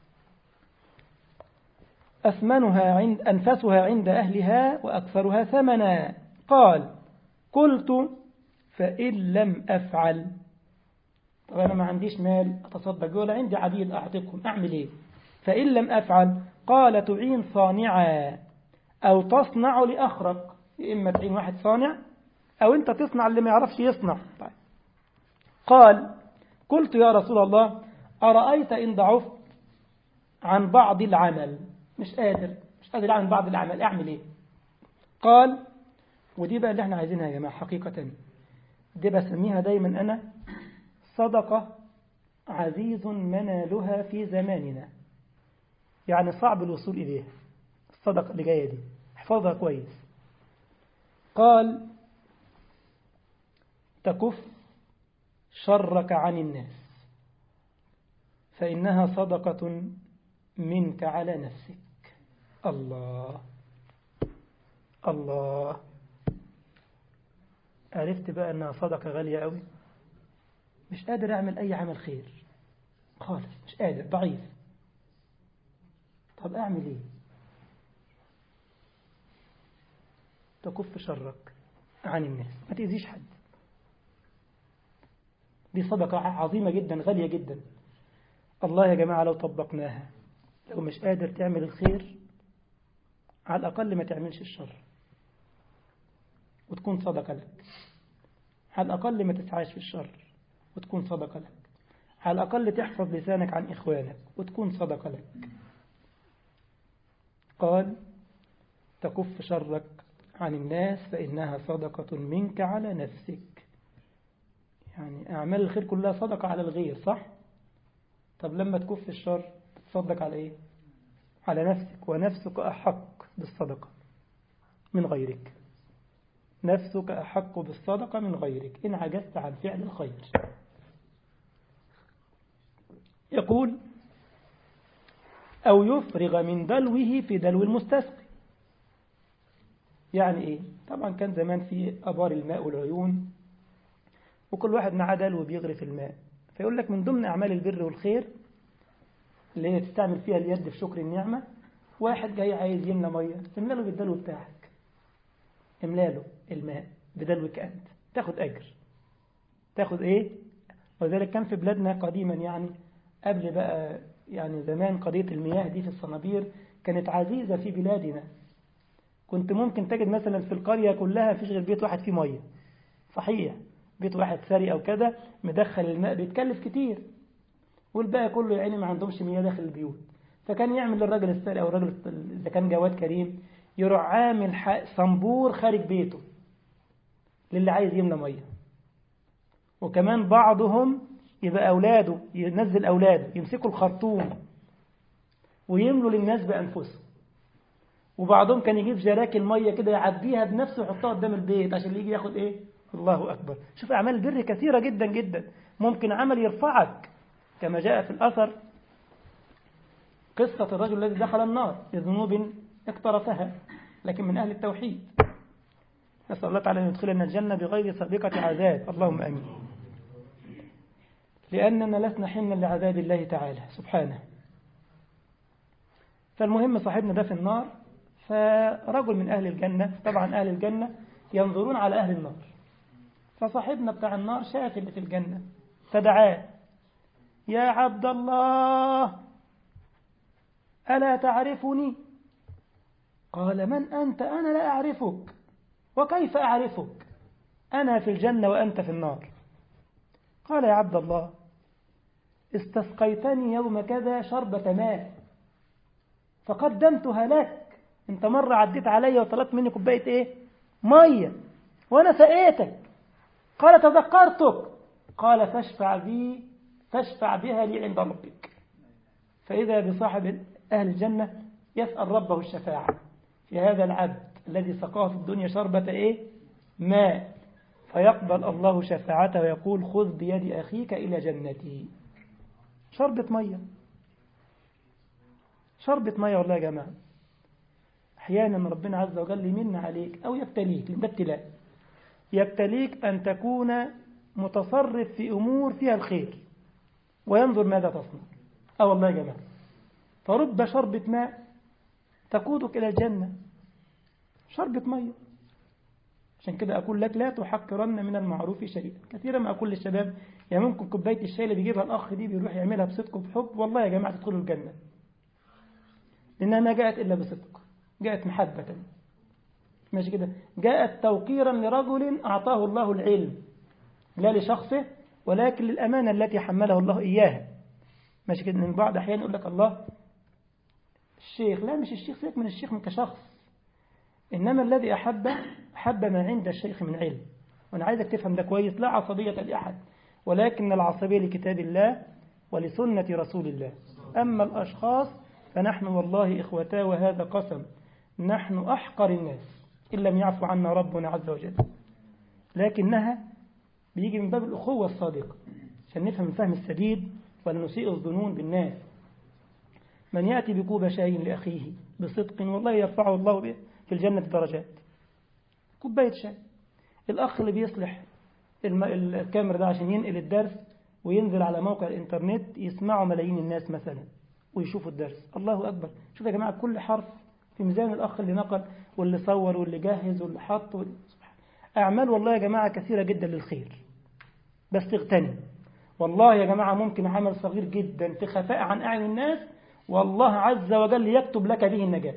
A: أثمنها عند أنفسها عند أهلها وأكثرها ثمنا قال قلت فإن لم أفعل طب أنا ما عنديش مال أتصدق ولا عندي عبيد أعتقهم أعمل إيه فإن لم أفعل قال تعين صانعا أو تصنع لأخرق إما تعين واحد صانع أو أنت تصنع اللي ما يعرفش يصنع طيب. قال قلت يا رسول الله أرأيت إن ضعفت عن بعض العمل مش قادر مش قادر عن بعض العمل أعمل إيه قال ودي بقى اللي احنا عايزينها يا جماعة حقيقة دي بسميها دايما أنا صدقة عزيز منالها في زماننا يعني صعب الوصول إليها الصدقة اللي جاية دي احفظها كويس قال تكف شرك عن الناس فإنها صدقة منك على نفسك الله الله عرفت بقى أنها صدقة غالية قوي مش قادر أعمل أي عمل خير خالص مش قادر ضعيف طب أعمل إيه تكف شرك عن الناس ما تأذيش حد دي صدقة عظيمة جدا غالية جدا الله يا جماعة لو طبقناها لو مش قادر تعمل الخير على الأقل ما تعملش الشر وتكون صدقة لك على الأقل ما تسعاش في الشر وتكون صدقة لك على الأقل تحفظ لسانك عن إخوانك وتكون صدقة لك قال تكف شرك عن الناس فإنها صدقة منك على نفسك يعني أعمال الخير كلها صدقة على الغير صح؟ طب لما تكف الشر تصدق على إيه؟ على نفسك ونفسك أحق بالصدقة من غيرك نفسك أحق بالصدقة من غيرك إن عجزت عن فعل الخير يقول أو يفرغ من دلوه في دلو المستسقي يعني إيه طبعا كان زمان في أبار الماء والعيون وكل واحد معاه دلو بيغرف الماء فيقول لك من ضمن أعمال البر والخير اللي هي تستعمل فيها اليد في شكر النعمة واحد جاي عايز يملى مية تملى له بالدلو بتاعك املى له الماء بدلوك أنت تاخد أجر تاخد إيه وذلك كان في بلادنا قديما يعني قبل بقى يعني زمان قضية المياه دي في الصنابير كانت عزيزة في بلادنا كنت ممكن تجد مثلا في القرية كلها فيش غير بيت واحد فيه مية صحيح بيت واحد ثري أو كذا مدخل الماء بيتكلف كتير والباقي كله يعني ما عندهمش مياه داخل البيوت فكان يعمل للراجل الثري أو الراجل إذا كان جواد كريم يروح عامل صنبور خارج بيته للي عايز يملى مية وكمان بعضهم يبقى أولاده ينزل أولاده يمسكوا الخرطوم ويملوا للناس بأنفسهم وبعضهم كان يجيب جراكن مية كده يعديها بنفسه ويحطها قدام البيت عشان اللي يجي ياخد ايه الله أكبر شوف أعمال البر كثيرة جدا جدا ممكن عمل يرفعك كما جاء في الأثر قصة الرجل الذي دخل النار لذنوب اقترفها لكن من أهل التوحيد نسأل الله تعالى أن يدخلنا الجنة بغير سابقة عذاب اللهم أمين لأننا لسنا حملا لعذاب الله تعالى سبحانه فالمهم صاحبنا ده في النار فرجل من أهل الجنة طبعا أهل الجنة ينظرون على أهل النار فصاحبنا بتاع النار شاف اللي في الجنة فدعاه يا عبد الله ألا تعرفني قال من أنت أنا لا أعرفك وكيف أعرفك أنا في الجنة وأنت في النار قال يا عبد الله استسقيتني يوم كذا شربة ماء فقدمتها لك انت مرة عديت علي وطلبت مني كوباية ايه مية وانا سقيتك قال تذكرتك قال فاشفع بي فاشفع بها لي عند ربك فإذا بصاحب أهل الجنة يسأل ربه الشفاعة في هذا العبد الذي سقاه في الدنيا شربة إيه؟ ماء فيقبل الله شفاعته ويقول خذ بيد أخيك إلى جنتي شربة مية شربة مية والله يا جماعة أحيانا ربنا عز وجل يمن عليك أو يبتليك ده ابتلاء يبتليك أن تكون متصرف في أمور فيها الخير وينظر ماذا تصنع أه والله يا جماعة فرب شربة ماء تقودك إلى الجنة شربة مية عشان كده أقول لك لا تحقرن من المعروف شيئا كثيرا ما أقول للشباب يا ممكن كوباية الشاي اللي بيجيبها الأخ دي بيروح يعملها بصدق وبحب والله يا جماعة تدخلوا الجنة لأنها ما جاءت إلا بصدق جاءت محبة ماشي كده جاءت توقيرا لرجل أعطاه الله العلم لا لشخصه ولكن للأمانة التي حمله الله إياها ماشي كده من بعض أحيان يقول لك الله الشيخ لا مش الشيخ سيبك من الشيخ من كشخص إنما الذي أحب أحب ما عند الشيخ من علم وأنا عايزك تفهم ده كويس لا عصبية لأحد ولكن العصبية لكتاب الله ولسنة رسول الله أما الأشخاص فنحن والله إخوتا وهذا قسم نحن أحقر الناس إن لم يعفو عنا ربنا عز وجل لكنها بيجي من باب الأخوة الصادقة عشان نفهم الفهم السديد ولا نسيء الظنون بالناس من يأتي بكوب شاي لأخيه بصدق والله يرفعه الله به في الجنة درجات كوباية شاي الأخ اللي بيصلح الكاميرا ده عشان ينقل الدرس وينزل على موقع الإنترنت يسمعه ملايين الناس مثلا ويشوفوا الدرس الله أكبر شوف يا جماعة كل حرف في ميزان الأخ اللي نقل واللي صور واللي جهز واللي حط واللي... أعمال والله يا جماعة كثيرة جدا للخير بس تغتنم والله يا جماعة ممكن عمل صغير جدا في خفاء عن أعين الناس والله عز وجل يكتب لك به النجاة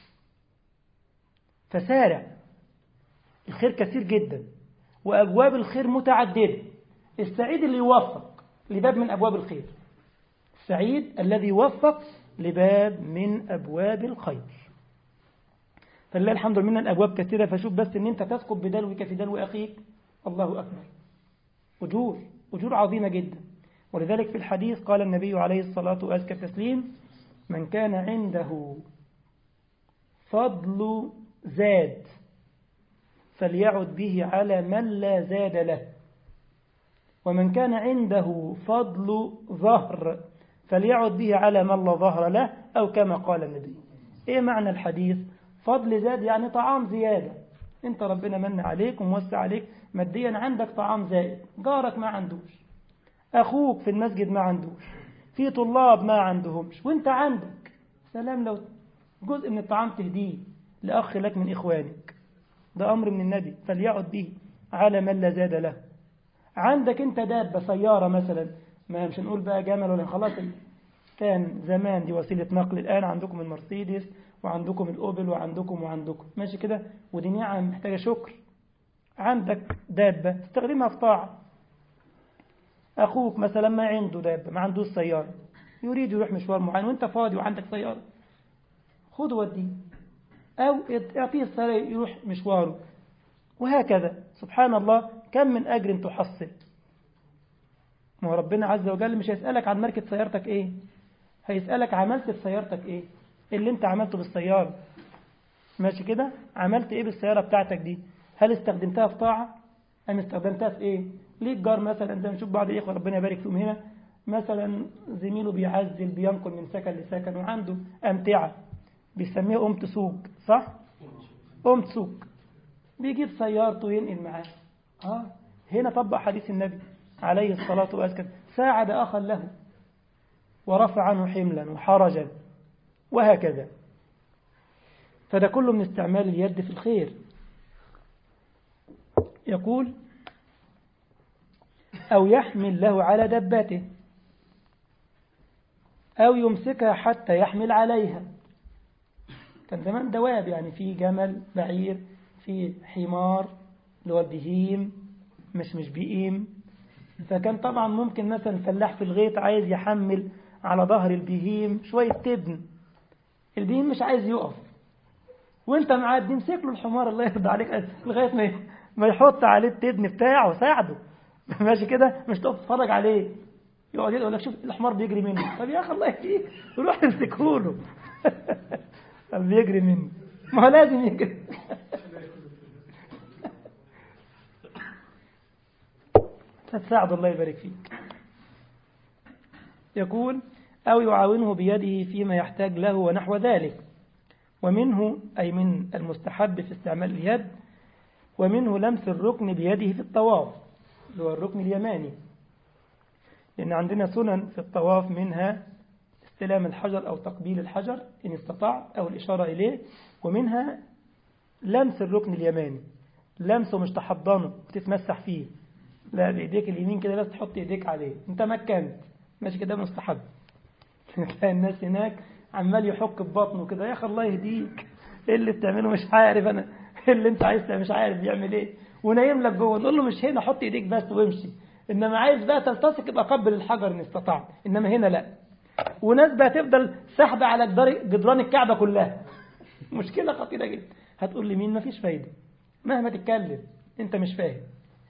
A: فسارع الخير كثير جدا وأبواب الخير متعددة السعيد اللي يوفق لباب من أبواب الخير السعيد الذي يوفق لباب من أبواب الخير فلله الحمد لله الأبواب كثيرة فشوف بس أن أنت تسقط بدلوك في دلو أخيك الله أكبر أجور أجور عظيمة جدا ولذلك في الحديث قال النبي عليه الصلاة وأزكى التسليم من كان عنده فضل زاد فليعد به على من لا زاد له ومن كان عنده فضل ظهر فليعد به على من لا ظهر له أو كما قال النبي إيه معنى الحديث فضل زاد يعني طعام زيادة انت ربنا من عليك وموسع عليك ماديا عندك طعام زائد جارك ما عندوش أخوك في المسجد ما عندوش في طلاب ما عندهمش وانت عندك سلام لو جزء من الطعام تهديه لأخ لك من إخوانك ده أمر من النبي فليعد به على من لا زاد له عندك انت دابة سيارة مثلا ما مش هنقول بقى جمل ولا خلاص كان زمان دي وسيلة نقل الآن عندكم المرسيدس وعندكم الأوبل وعندكم وعندكم ماشي كده ودي نعم محتاجة شكر عندك دابة تستخدمها في طاعة أخوك مثلا ما عنده دابة ما عندوش سيارة يريد يروح مشوار معين وانت فاضي وعندك سيارة خده وديه أو اعطيه السيارة يروح مشواره وهكذا سبحان الله كم من أجر تحصل ما هو ربنا عز وجل مش هيسألك عن ماركة سيارتك ايه هيسألك عملت في سيارتك ايه اللي انت عملته بالسيارة ماشي كده عملت ايه بالسيارة بتاعتك دي هل استخدمتها في طاعة أم استخدمتها في ايه ليك جار مثلا زي ما نشوف بعض الإخوة ربنا يبارك فيهم هنا مثلا زميله بيعزل بينقل من سكن لسكن وعنده أمتعة بيسميها أم تسوق صح أم تسوق بيجيب سيارته ينقل معاه اه هنا طبق حديث النبي عليه الصلاة والسلام ساعد أخا له ورفع عنه حملا وحرجا وهكذا فده كله من استعمال اليد في الخير يقول أو يحمل له على دبته أو يمسكها حتى يحمل عليها كان زمان دواب يعني في جمل بعير في حمار اللي هو البهيم مش مش بهيم فكان طبعا ممكن مثلا فلاح في الغيط عايز يحمل على ظهر البهيم شوية تبن البهيم مش عايز يقف وانت معدي امسك له الحمار الله يرضى عليك لغايه ما ما يحط عليه التبن بتاعه ساعده ماشي كده مش تقف تتفرج عليه يقعد يقول لك شوف الحمار بيجري منه طب يا اخي الله يهديك روح امسكه له بيجري منه ما هو لازم يجري تساعد الله يبارك فيك يقول أو يعاونه بيده فيما يحتاج له ونحو ذلك ومنه أي من المستحب في استعمال اليد ومنه لمس الركن بيده في الطواف اللي هو الركن اليماني لأن عندنا سنن في الطواف منها استلام الحجر أو تقبيل الحجر إن استطاع أو الإشارة إليه ومنها لمس الركن اليماني لمسه مش تحضنه وتتمسح فيه لا بإيديك اليمين كده بس تحط إيديك عليه أنت مكنت ماشي كده مستحب تلاقي الناس هناك عمال يحك ببطنه كده يا أخي الله يهديك إيه اللي بتعمله مش عارف أنا إيه اللي أنت عايز مش عارف يعمل إيه ونايم لك جوه نقول له مش هنا حط إيديك بس وامشي إنما عايز بقى تلتصق يبقى قبل الحجر إن استطعت إنما هنا لا وناس بقى تفضل سحب على جدران الكعبة كلها مشكلة خطيرة جدا هتقول لي مين مفيش فايدة مهما تتكلم انت مش فاهم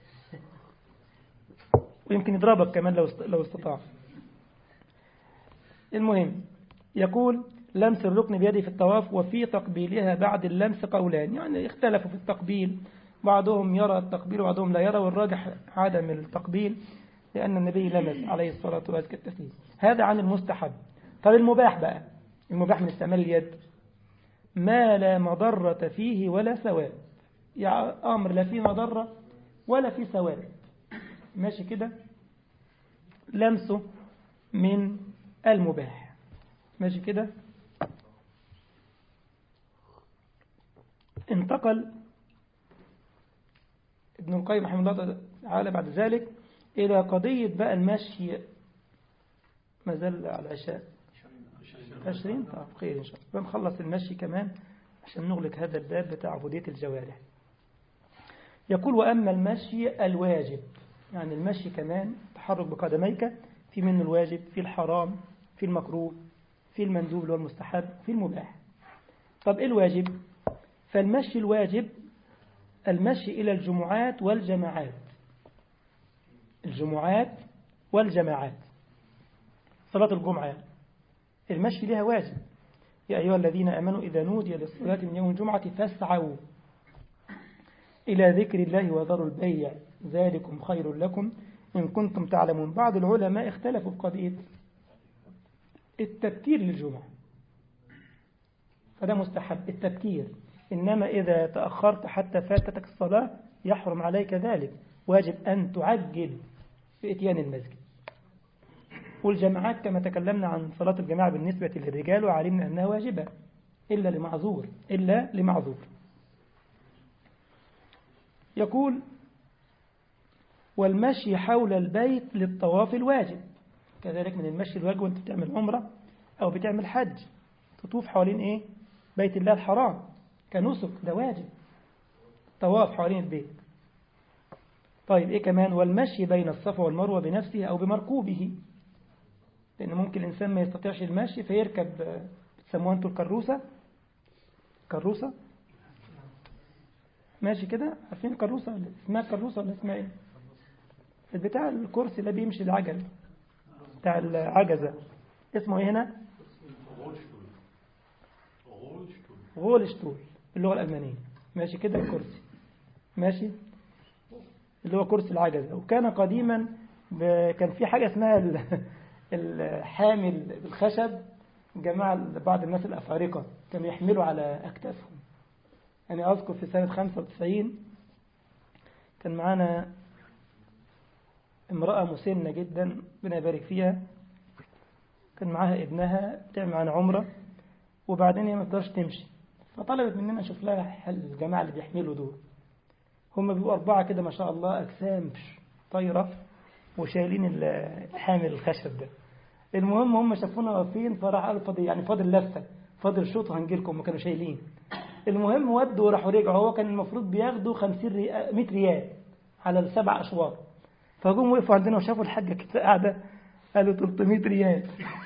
A: ويمكن يضربك كمان لو لو استطاع المهم يقول لمس الركن بيده في الطواف وفي تقبيلها بعد اللمس قولان يعني اختلفوا في التقبيل بعضهم يرى التقبيل وبعضهم لا يرى والراجح عدم التقبيل لأن النبي لمس عليه الصلاة والسلام هذا عن المستحب طب المباح بقى المباح من استعمال اليد ما لا مضرة فيه ولا ثواب يعني أمر لا فيه مضرة ولا فيه ثواب ماشي كده لمسه من المباح ماشي كده انتقل ابن القيم رحمه الله تعالى بعد ذلك إلى قضية بقى المشي ما زال على العشاء عشرين طب خير إن شاء الله بنخلص المشي كمان عشان نغلق هذا الباب بتاع عبودية الجوارح يقول وأما المشي الواجب يعني المشي كمان تحرك بقدميك في منه الواجب في الحرام في المكروه في المندوب اللي هو المستحب في المباح طب إيه الواجب فالمشي الواجب المشي إلى الجمعات والجماعات الجمعات والجماعات صلاة الجمعة المشي لها واجب يا أيها الذين أمنوا إذا نودي للصلاة من يوم الجمعة فاسعوا إلى ذكر الله وذروا البيع ذلكم خير لكم إن كنتم تعلمون بعض العلماء اختلفوا في قضية التبكير للجمعة فده مستحب التبكير إنما إذا تأخرت حتى فاتتك الصلاة يحرم عليك ذلك واجب أن تعجل في إتيان المسجد والجماعات كما تكلمنا عن صلاة الجماعة بالنسبة للرجال وعلمنا أنها واجبة إلا لمعذور إلا لمعذور يقول والمشي حول البيت للطواف الواجب كذلك من المشي الواجب وانت بتعمل عمرة أو بتعمل حج تطوف حوالين إيه بيت الله الحرام كنسك ده واجب طواف حوالين البيت طيب إيه كمان والمشي بين الصفا والمروة بنفسه أو بمركوبه لأن ممكن الإنسان ما يستطيعش المشي فيركب بتسموها أنتوا الكروسة كروسة ماشي كده عارفين كروسة اسمها كروسة ولا اسمها ايه بتاع الكرسي اللي بيمشي العجل بتاع العجزة اسمه ايه هنا غولشتول اللغة الألمانية ماشي كده الكرسي ماشي اللي هو كرسي العجزة وكان قديما كان في حاجة اسمها الحامل بالخشب جماعة بعض الناس الأفارقة كانوا يحملوا على أكتافهم يعني أذكر في سنة 95 كان معانا امرأة مسنة جدا ربنا يبارك فيها كان معاها ابنها تعمل معانا عمرة وبعدين هي ما تقدرش تمشي فطلبت مننا نشوف لها حل الجماعة اللي بيحملوا دول هم بيبقوا أربعة كده ما شاء الله أجسام طايرة وشايلين الحامل الخشب ده المهم هم شافونا واقفين فراح قالوا فاضل يعني فاضل لفة فاضل شوط وهنجيلكم ما كانوا شايلين المهم ودوا وراحوا رجعوا هو كان المفروض بياخدوا 50 ريال 100 ريال على السبع اشواط فجم وقفوا عندنا وشافوا الحاجه كده قاعده قالوا 300 ريال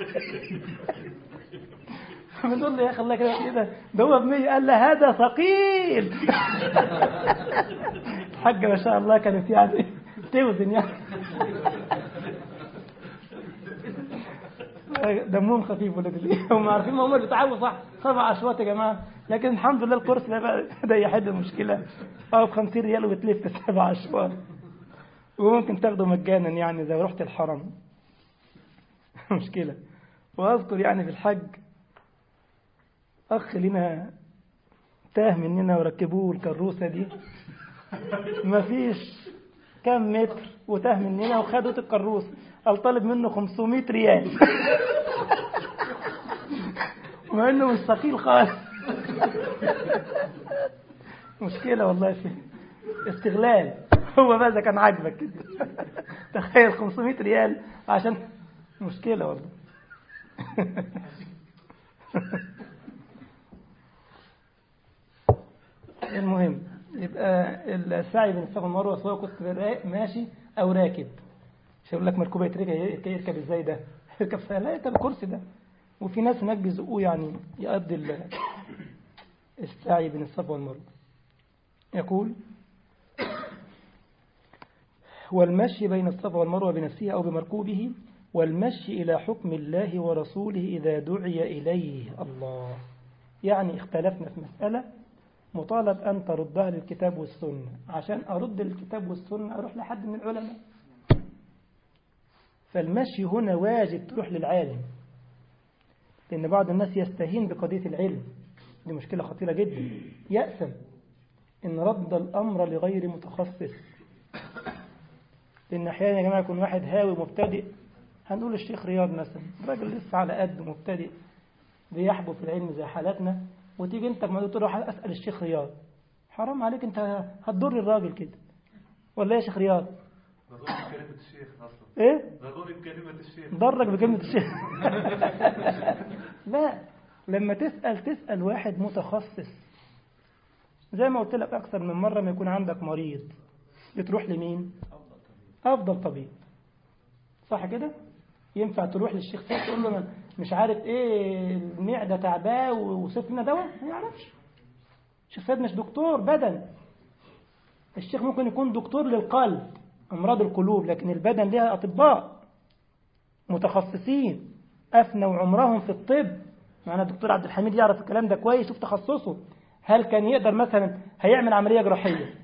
A: بنقول له يا اخي الله كده كده ده هو ب 100 قال له هذا ثقيل الحاجه ما شاء الله كانت يعني توزن يعني دمهم خفيف ولاد الايه هم عارفين هم بيتعبوا صح سبع اشواط يا جماعه لكن الحمد لله الكورس ده بقى ده يحل المشكله اه ب 50 ريال وبتلف سبع اشواط وممكن تاخده مجانا يعني اذا رحت الحرم مشكله واذكر يعني في الحج اخ لنا تاه مننا وركبوه الكروسه دي مفيش كم متر وتاه مننا وخدت الكروسه قال طالب منه 500 ريال ومع انه مش ثقيل خالص مشكلة والله في استغلال هو بقى كان عاجبك كده تخيل 500 ريال عشان مشكلة والله المهم يبقى السعي بين الصفا والمروه سواء كنت ماشي او راكب مش هيقول لك مركوبه يتركب يركب ازاي ده يركب لا يركب الكرسي ده وفي ناس هناك بيزقوه يعني يقضي السعي بين الصفا والمروه يقول والمشي بين الصفا والمروه بنفسه او بمركوبه والمشي إلى حكم الله ورسوله إذا دعي إليه الله يعني اختلفنا في مسألة مطالب أن تردها للكتاب والسنة عشان أرد للكتاب والسنة أروح لحد من العلماء فالمشي هنا واجب تروح للعالم لأن بعض الناس يستهين بقضية العلم دي مشكلة خطيرة جدا يأسم إن رد الأمر لغير متخصص لأن أحيانا يا جماعة يكون واحد هاوي مبتدئ هنقول الشيخ رياض مثلا راجل لسه على قد مبتدئ بيحبو في العلم زي حالاتنا وتيجي انت ما تروح اسال الشيخ رياض حرام عليك انت هتضر الراجل كده ولا يا شيخ رياض
B: ضروري بكلمة الشيخ أصلا
A: ايه
B: ضروري بكلمة الشيخ
A: ضرك بكلمة الشيخ لا لما تسأل تسأل واحد متخصص زي ما قلت لك أكثر من مرة ما يكون عندك مريض بتروح لمين أفضل طبيب صح كده ينفع تروح للشيخ سيد تقول له أنا مش عارف ايه المعدة تعباه ووصف لنا دواء ما يعرفش الشيخ سيد مش دكتور بدن الشيخ ممكن يكون دكتور للقلب أمراض القلوب لكن البدن لها أطباء متخصصين أفنوا عمرهم في الطب معنا الدكتور عبد الحميد يعرف الكلام ده كويس شوف تخصصه هل كان يقدر مثلا هيعمل عملية جراحية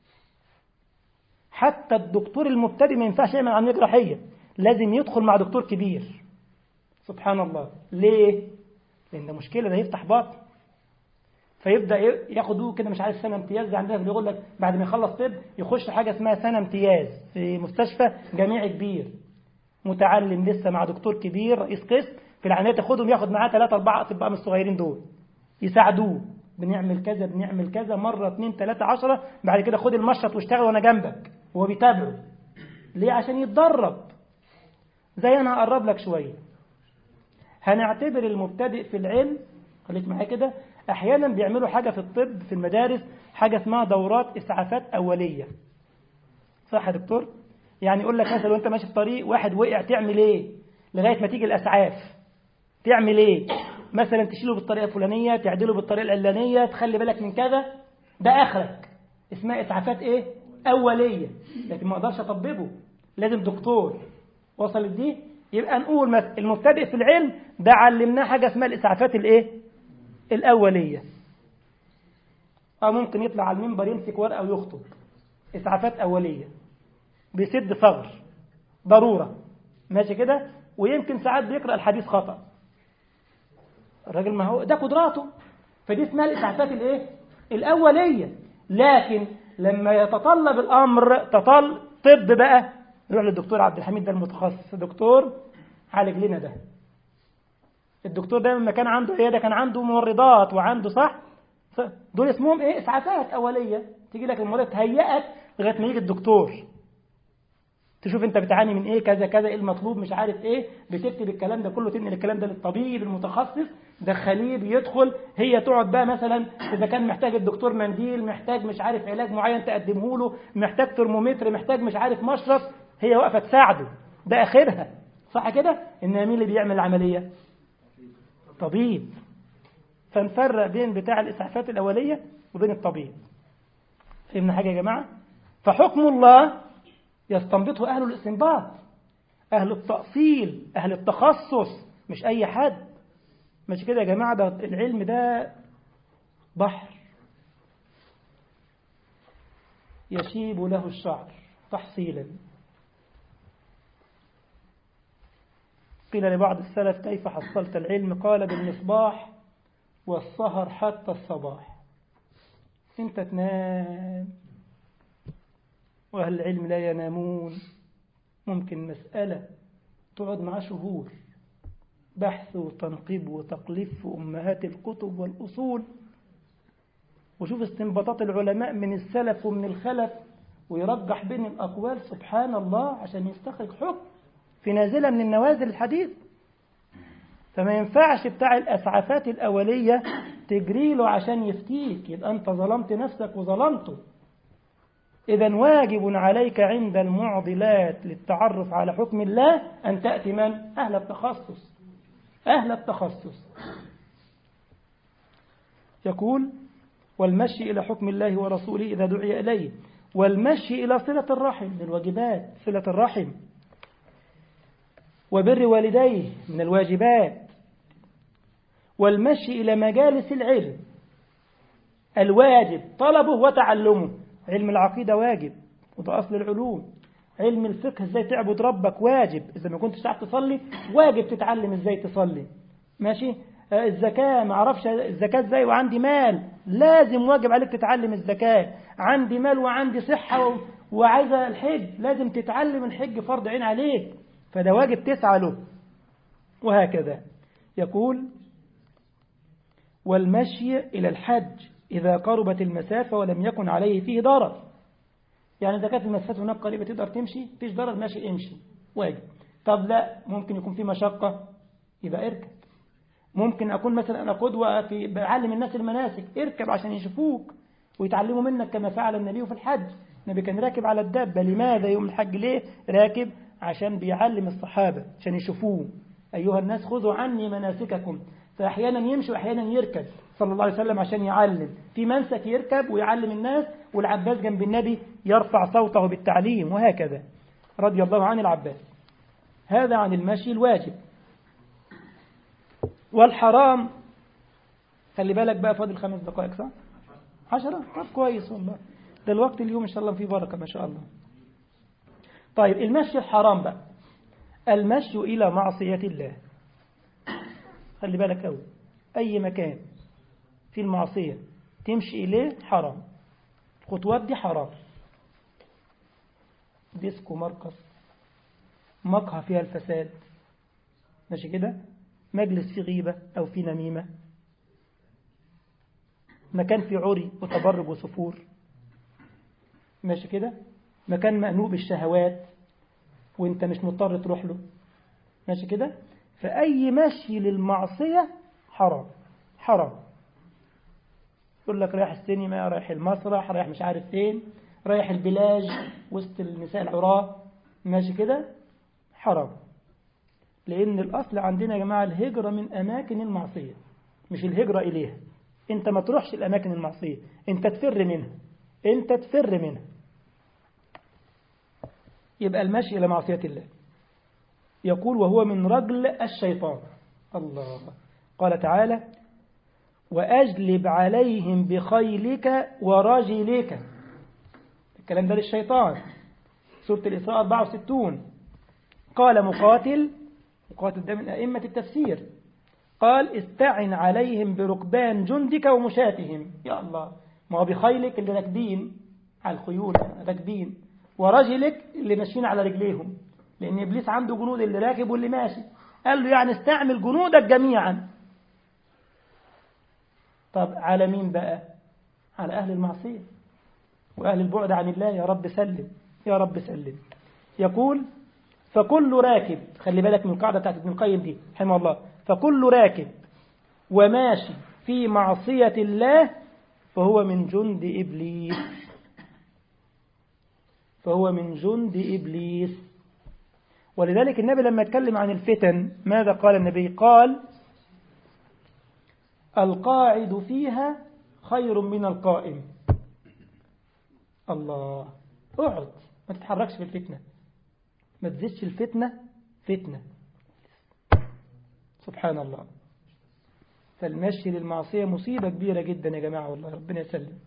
A: حتى الدكتور المبتدئ ما ينفعش يعمل عملية جراحية لازم يدخل مع دكتور كبير سبحان الله ليه؟ لأن ده مشكلة ده يفتح باطن فيبدأ ياخدوه كده مش عارف سنة امتياز زي عندنا بيقول لك بعد ما يخلص طب يخش حاجة اسمها سنة امتياز في مستشفى جامعي كبير متعلم لسه مع دكتور كبير رئيس قسم في العناية تاخدهم ياخد معاه ثلاثة أربعة أطباء من الصغيرين دول يساعدوه بنعمل كذا بنعمل كذا مرة اثنين ثلاثة عشرة بعد كده خد المشط واشتغل وأنا جنبك وهو بيتابعه ليه عشان يتدرب زي أنا هقرب لك شوية هنعتبر المبتدئ في العلم خليك معايا كده أحيانا بيعملوا حاجة في الطب في المدارس حاجة اسمها دورات إسعافات أولية صح يا دكتور؟ يعني يقول لك مثلا وانت ماشي في طريق واحد وقع تعمل ايه لغاية ما تيجي الأسعاف تعمل ايه مثلا تشيله بالطريقة الفلانية تعدله بالطريقة العلانية تخلي بالك من كذا ده آخرك اسمها إسعافات ايه أولية لكن ما اقدرش أطببه لازم دكتور وصلت دي يبقى نقول مثلا المبتدئ في العلم ده علمناه حاجة اسمها الإسعافات الايه الأولية أو ممكن يطلع على المنبر يمسك ورقة ويخطب إسعافات أولية بيسد ثغر ضرورة ماشي كده ويمكن ساعات بيقرأ الحديث خطأ الراجل ما هو ده قدراته فدي اسمها الإسعافات الإيه الأولية لكن لما يتطلب الأمر تطل طب بقى يروح للدكتور عبد الحميد ده المتخصص دكتور عالج لنا ده الدكتور ده لما كان عنده عياده كان عنده ممرضات وعنده صح دول اسمهم ايه اسعافات اوليه تيجي لك الممرضه تهيئك لغايه ما يجي الدكتور تشوف انت بتعاني من ايه كذا كذا ايه المطلوب مش عارف ايه بتكتب الكلام ده كله تنقل الكلام ده للطبيب المتخصص دخليه بيدخل هي تقعد بقى مثلا اذا كان محتاج الدكتور منديل محتاج مش عارف علاج معين تقدمه له محتاج ترمومتر محتاج مش عارف مشرف هي واقفه تساعده ده اخرها صح كده انما مين اللي بيعمل العمليه طبيب فنفرق بين بتاع الإسعافات الأولية وبين الطبيب فهمنا حاجة يا جماعة فحكم الله يستنبطه أهل الاستنباط أهل التأصيل أهل التخصص مش أي حد مش كده يا جماعة ده العلم ده بحر يشيب له الشعر تحصيلا قيل لبعض السلف كيف حصلت العلم قال بالمصباح والسهر حتى الصباح انت تنام واهل العلم لا ينامون ممكن مسألة تقعد معاه شهور بحث وتنقيب وتقليف في أمهات الكتب والأصول وشوف استنباطات العلماء من السلف ومن الخلف ويرجح بين الأقوال سبحان الله عشان يستخرج حكم في نازلة من النوازل الحديث فما ينفعش بتاع الأسعافات الأولية تجري له عشان يفتيك يبقى أنت ظلمت نفسك وظلمته إذا واجب عليك عند المعضلات للتعرف على حكم الله أن تأتي من؟ أهل التخصص أهل التخصص يقول والمشي إلى حكم الله ورسوله إذا دعي إليه والمشي إلى صلة الرحم للواجبات صلة الرحم وبر والديه من الواجبات والمشي إلى مجالس العلم الواجب طلبه وتعلمه علم العقيدة واجب وده أصل العلوم علم الفقه ازاي تعبد ربك واجب إذا ما كنتش تعرف تصلي واجب تتعلم ازاي تصلي ماشي آه، الزكاة ما اعرفش الزكاة ازاي وعندي مال لازم واجب عليك تتعلم الزكاة عندي مال وعندي صحة و... وعايزة الحج لازم تتعلم الحج فرض عين عليك فده واجب تسعى له وهكذا يقول والمشي إلى الحج إذا قربت المسافة ولم يكن عليه فيه ضرر يعني إذا كانت المسافة هناك قريبة تقدر تمشي فيش ضرر ماشي امشي واجب طب لا ممكن يكون في مشقة يبقى اركب ممكن أكون مثلا أنا قدوة في بعلم الناس المناسك اركب عشان يشوفوك ويتعلموا منك كما فعل النبي في الحج النبي كان راكب على الدابة لماذا يوم الحج ليه راكب عشان بيعلم الصحابة عشان يشوفوه أيها الناس خذوا عني مناسككم فأحيانا يمشي وأحيانا يركب صلى الله عليه وسلم عشان يعلم في منسك يركب ويعلم الناس والعباس جنب النبي يرفع صوته بالتعليم وهكذا رضي الله عن العباس هذا عن المشي الواجب والحرام خلي بالك بقى فاضل خمس دقائق صح عشرة طب كويس والله ده الوقت اليوم إن شاء الله فيه بركة ما شاء الله طيب المشي الحرام بقى المشي إلى معصية الله خلي بالك أوي أي مكان في المعصية تمشي إليه حرام الخطوات دي حرام ديسكو مرقص مقهى فيها الفساد ماشي كده مجلس فيه غيبة أو فيه نميمة مكان فيه عري وتبرج وسفور ماشي كده مكان مأنوب الشهوات وانت مش مضطر تروح له ماشي كده فأي مشي للمعصية حرام حرام يقول لك رايح السينما رايح المسرح رايح مش عارف فين رايح البلاج وسط النساء العراة ماشي كده حرام لأن الأصل عندنا يا جماعة الهجرة من أماكن المعصية مش الهجرة إليها أنت ما تروحش الأماكن المعصية أنت تفر منها أنت تفر منها يبقى المشي إلى معصية الله يقول وهو من رجل الشيطان الله قال تعالى وأجلب عليهم بخيلك ورجلك الكلام ده للشيطان سورة الإسراء 64 قال مقاتل مقاتل ده من أئمة التفسير قال استعن عليهم بركبان جندك ومشاتهم يا الله ما هو بخيلك اللي راكبين على الخيول راكبين ورجلك اللي ماشيين على رجليهم لأن إبليس عنده جنود اللي راكب واللي ماشي قال له يعني استعمل جنودك جميعا طب على مين بقى على أهل المعصية وأهل البعد عن الله يا رب سلم يا رب سلم يقول فكل راكب خلي بالك من القاعدة بتاعت ابن القيم دي رحمه الله فكل راكب وماشي في معصية الله فهو من جند إبليس فهو من جند إبليس ولذلك النبي لما اتكلم عن الفتن ماذا قال النبي قال القاعد فيها خير من القائم الله اقعد ما تتحركش في الفتنة ما تزيدش الفتنة فتنة سبحان الله فالمشي للمعصية مصيبة كبيرة جدا يا جماعة والله ربنا يسلم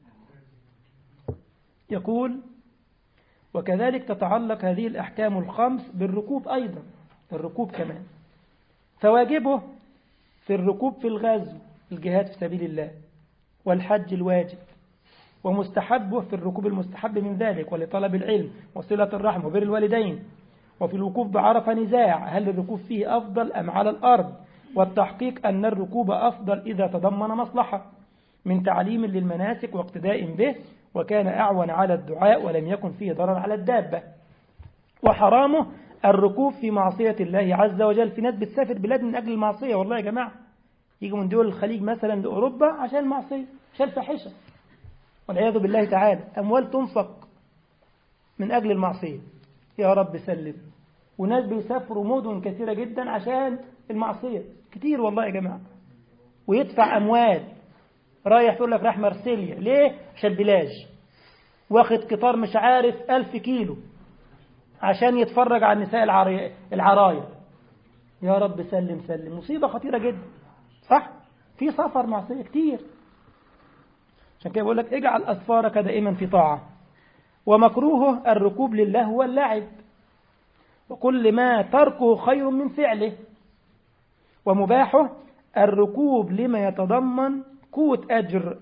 A: يقول وكذلك تتعلق هذه الأحكام الخمس بالركوب أيضا الركوب كمان فواجبه في الركوب في الغزو الجهاد في سبيل الله والحج الواجب ومستحبه في الركوب المستحب من ذلك ولطلب العلم وصلة الرحم وبر الوالدين وفي الوقوف بعرفة نزاع هل الركوب فيه أفضل أم على الأرض والتحقيق أن الركوب أفضل إذا تضمن مصلحة من تعليم للمناسك واقتداء به وكان أعون على الدعاء ولم يكن فيه ضرر على الدابة وحرامه الركوب في معصية الله عز وجل في ناس بتسافر بلاد من أجل المعصية والله يا جماعة يجوا من دول الخليج مثلا لأوروبا عشان المعصية عشان الفاحشة والعياذ بالله تعالى أموال تنفق من أجل المعصية يا رب سلم وناس بيسافروا مدن كثيرة جدا عشان المعصية كتير والله يا جماعة ويدفع أموال رايح يقول لك راح مرسيليا ليه عشان بلاج واخد قطار مش عارف ألف كيلو عشان يتفرج على النساء العري... العرايا يا رب سلم سلم مصيبة خطيرة جدا صح في سفر معصية كتير عشان كده بقول لك اجعل أسفارك دائما في طاعة ومكروهه الركوب لله واللعب وكل ما تركه خير من فعله ومباحه الركوب لما يتضمن قوة أجر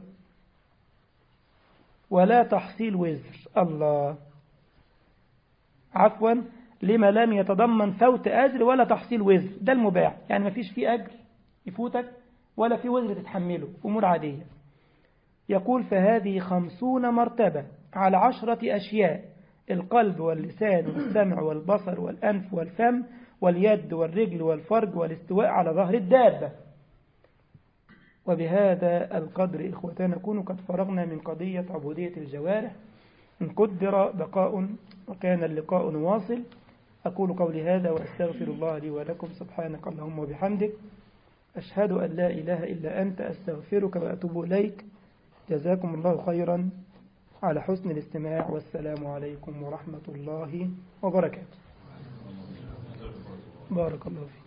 A: ولا تحصيل وزر الله عفوا لما لم يتضمن فوت أجر ولا تحصيل وزر ده المباح يعني ما فيش فيه أجر يفوتك ولا في وزر تتحمله أمور عادية يقول فهذه خمسون مرتبة على عشرة أشياء القلب واللسان والسمع والبصر والأنف والفم واليد والرجل والفرج والاستواء على ظهر الدابة وبهذا القدر إخوتنا نكون قد فرغنا من قضية عبودية الجوارح إن قدر بقاء وكان اللقاء واصل أقول قولي هذا وأستغفر الله لي ولكم سبحانك اللهم وبحمدك أشهد أن لا إله إلا أنت أستغفرك وأتوب إليك جزاكم الله خيرا على حسن الاستماع والسلام عليكم ورحمة الله وبركاته بارك الله فيك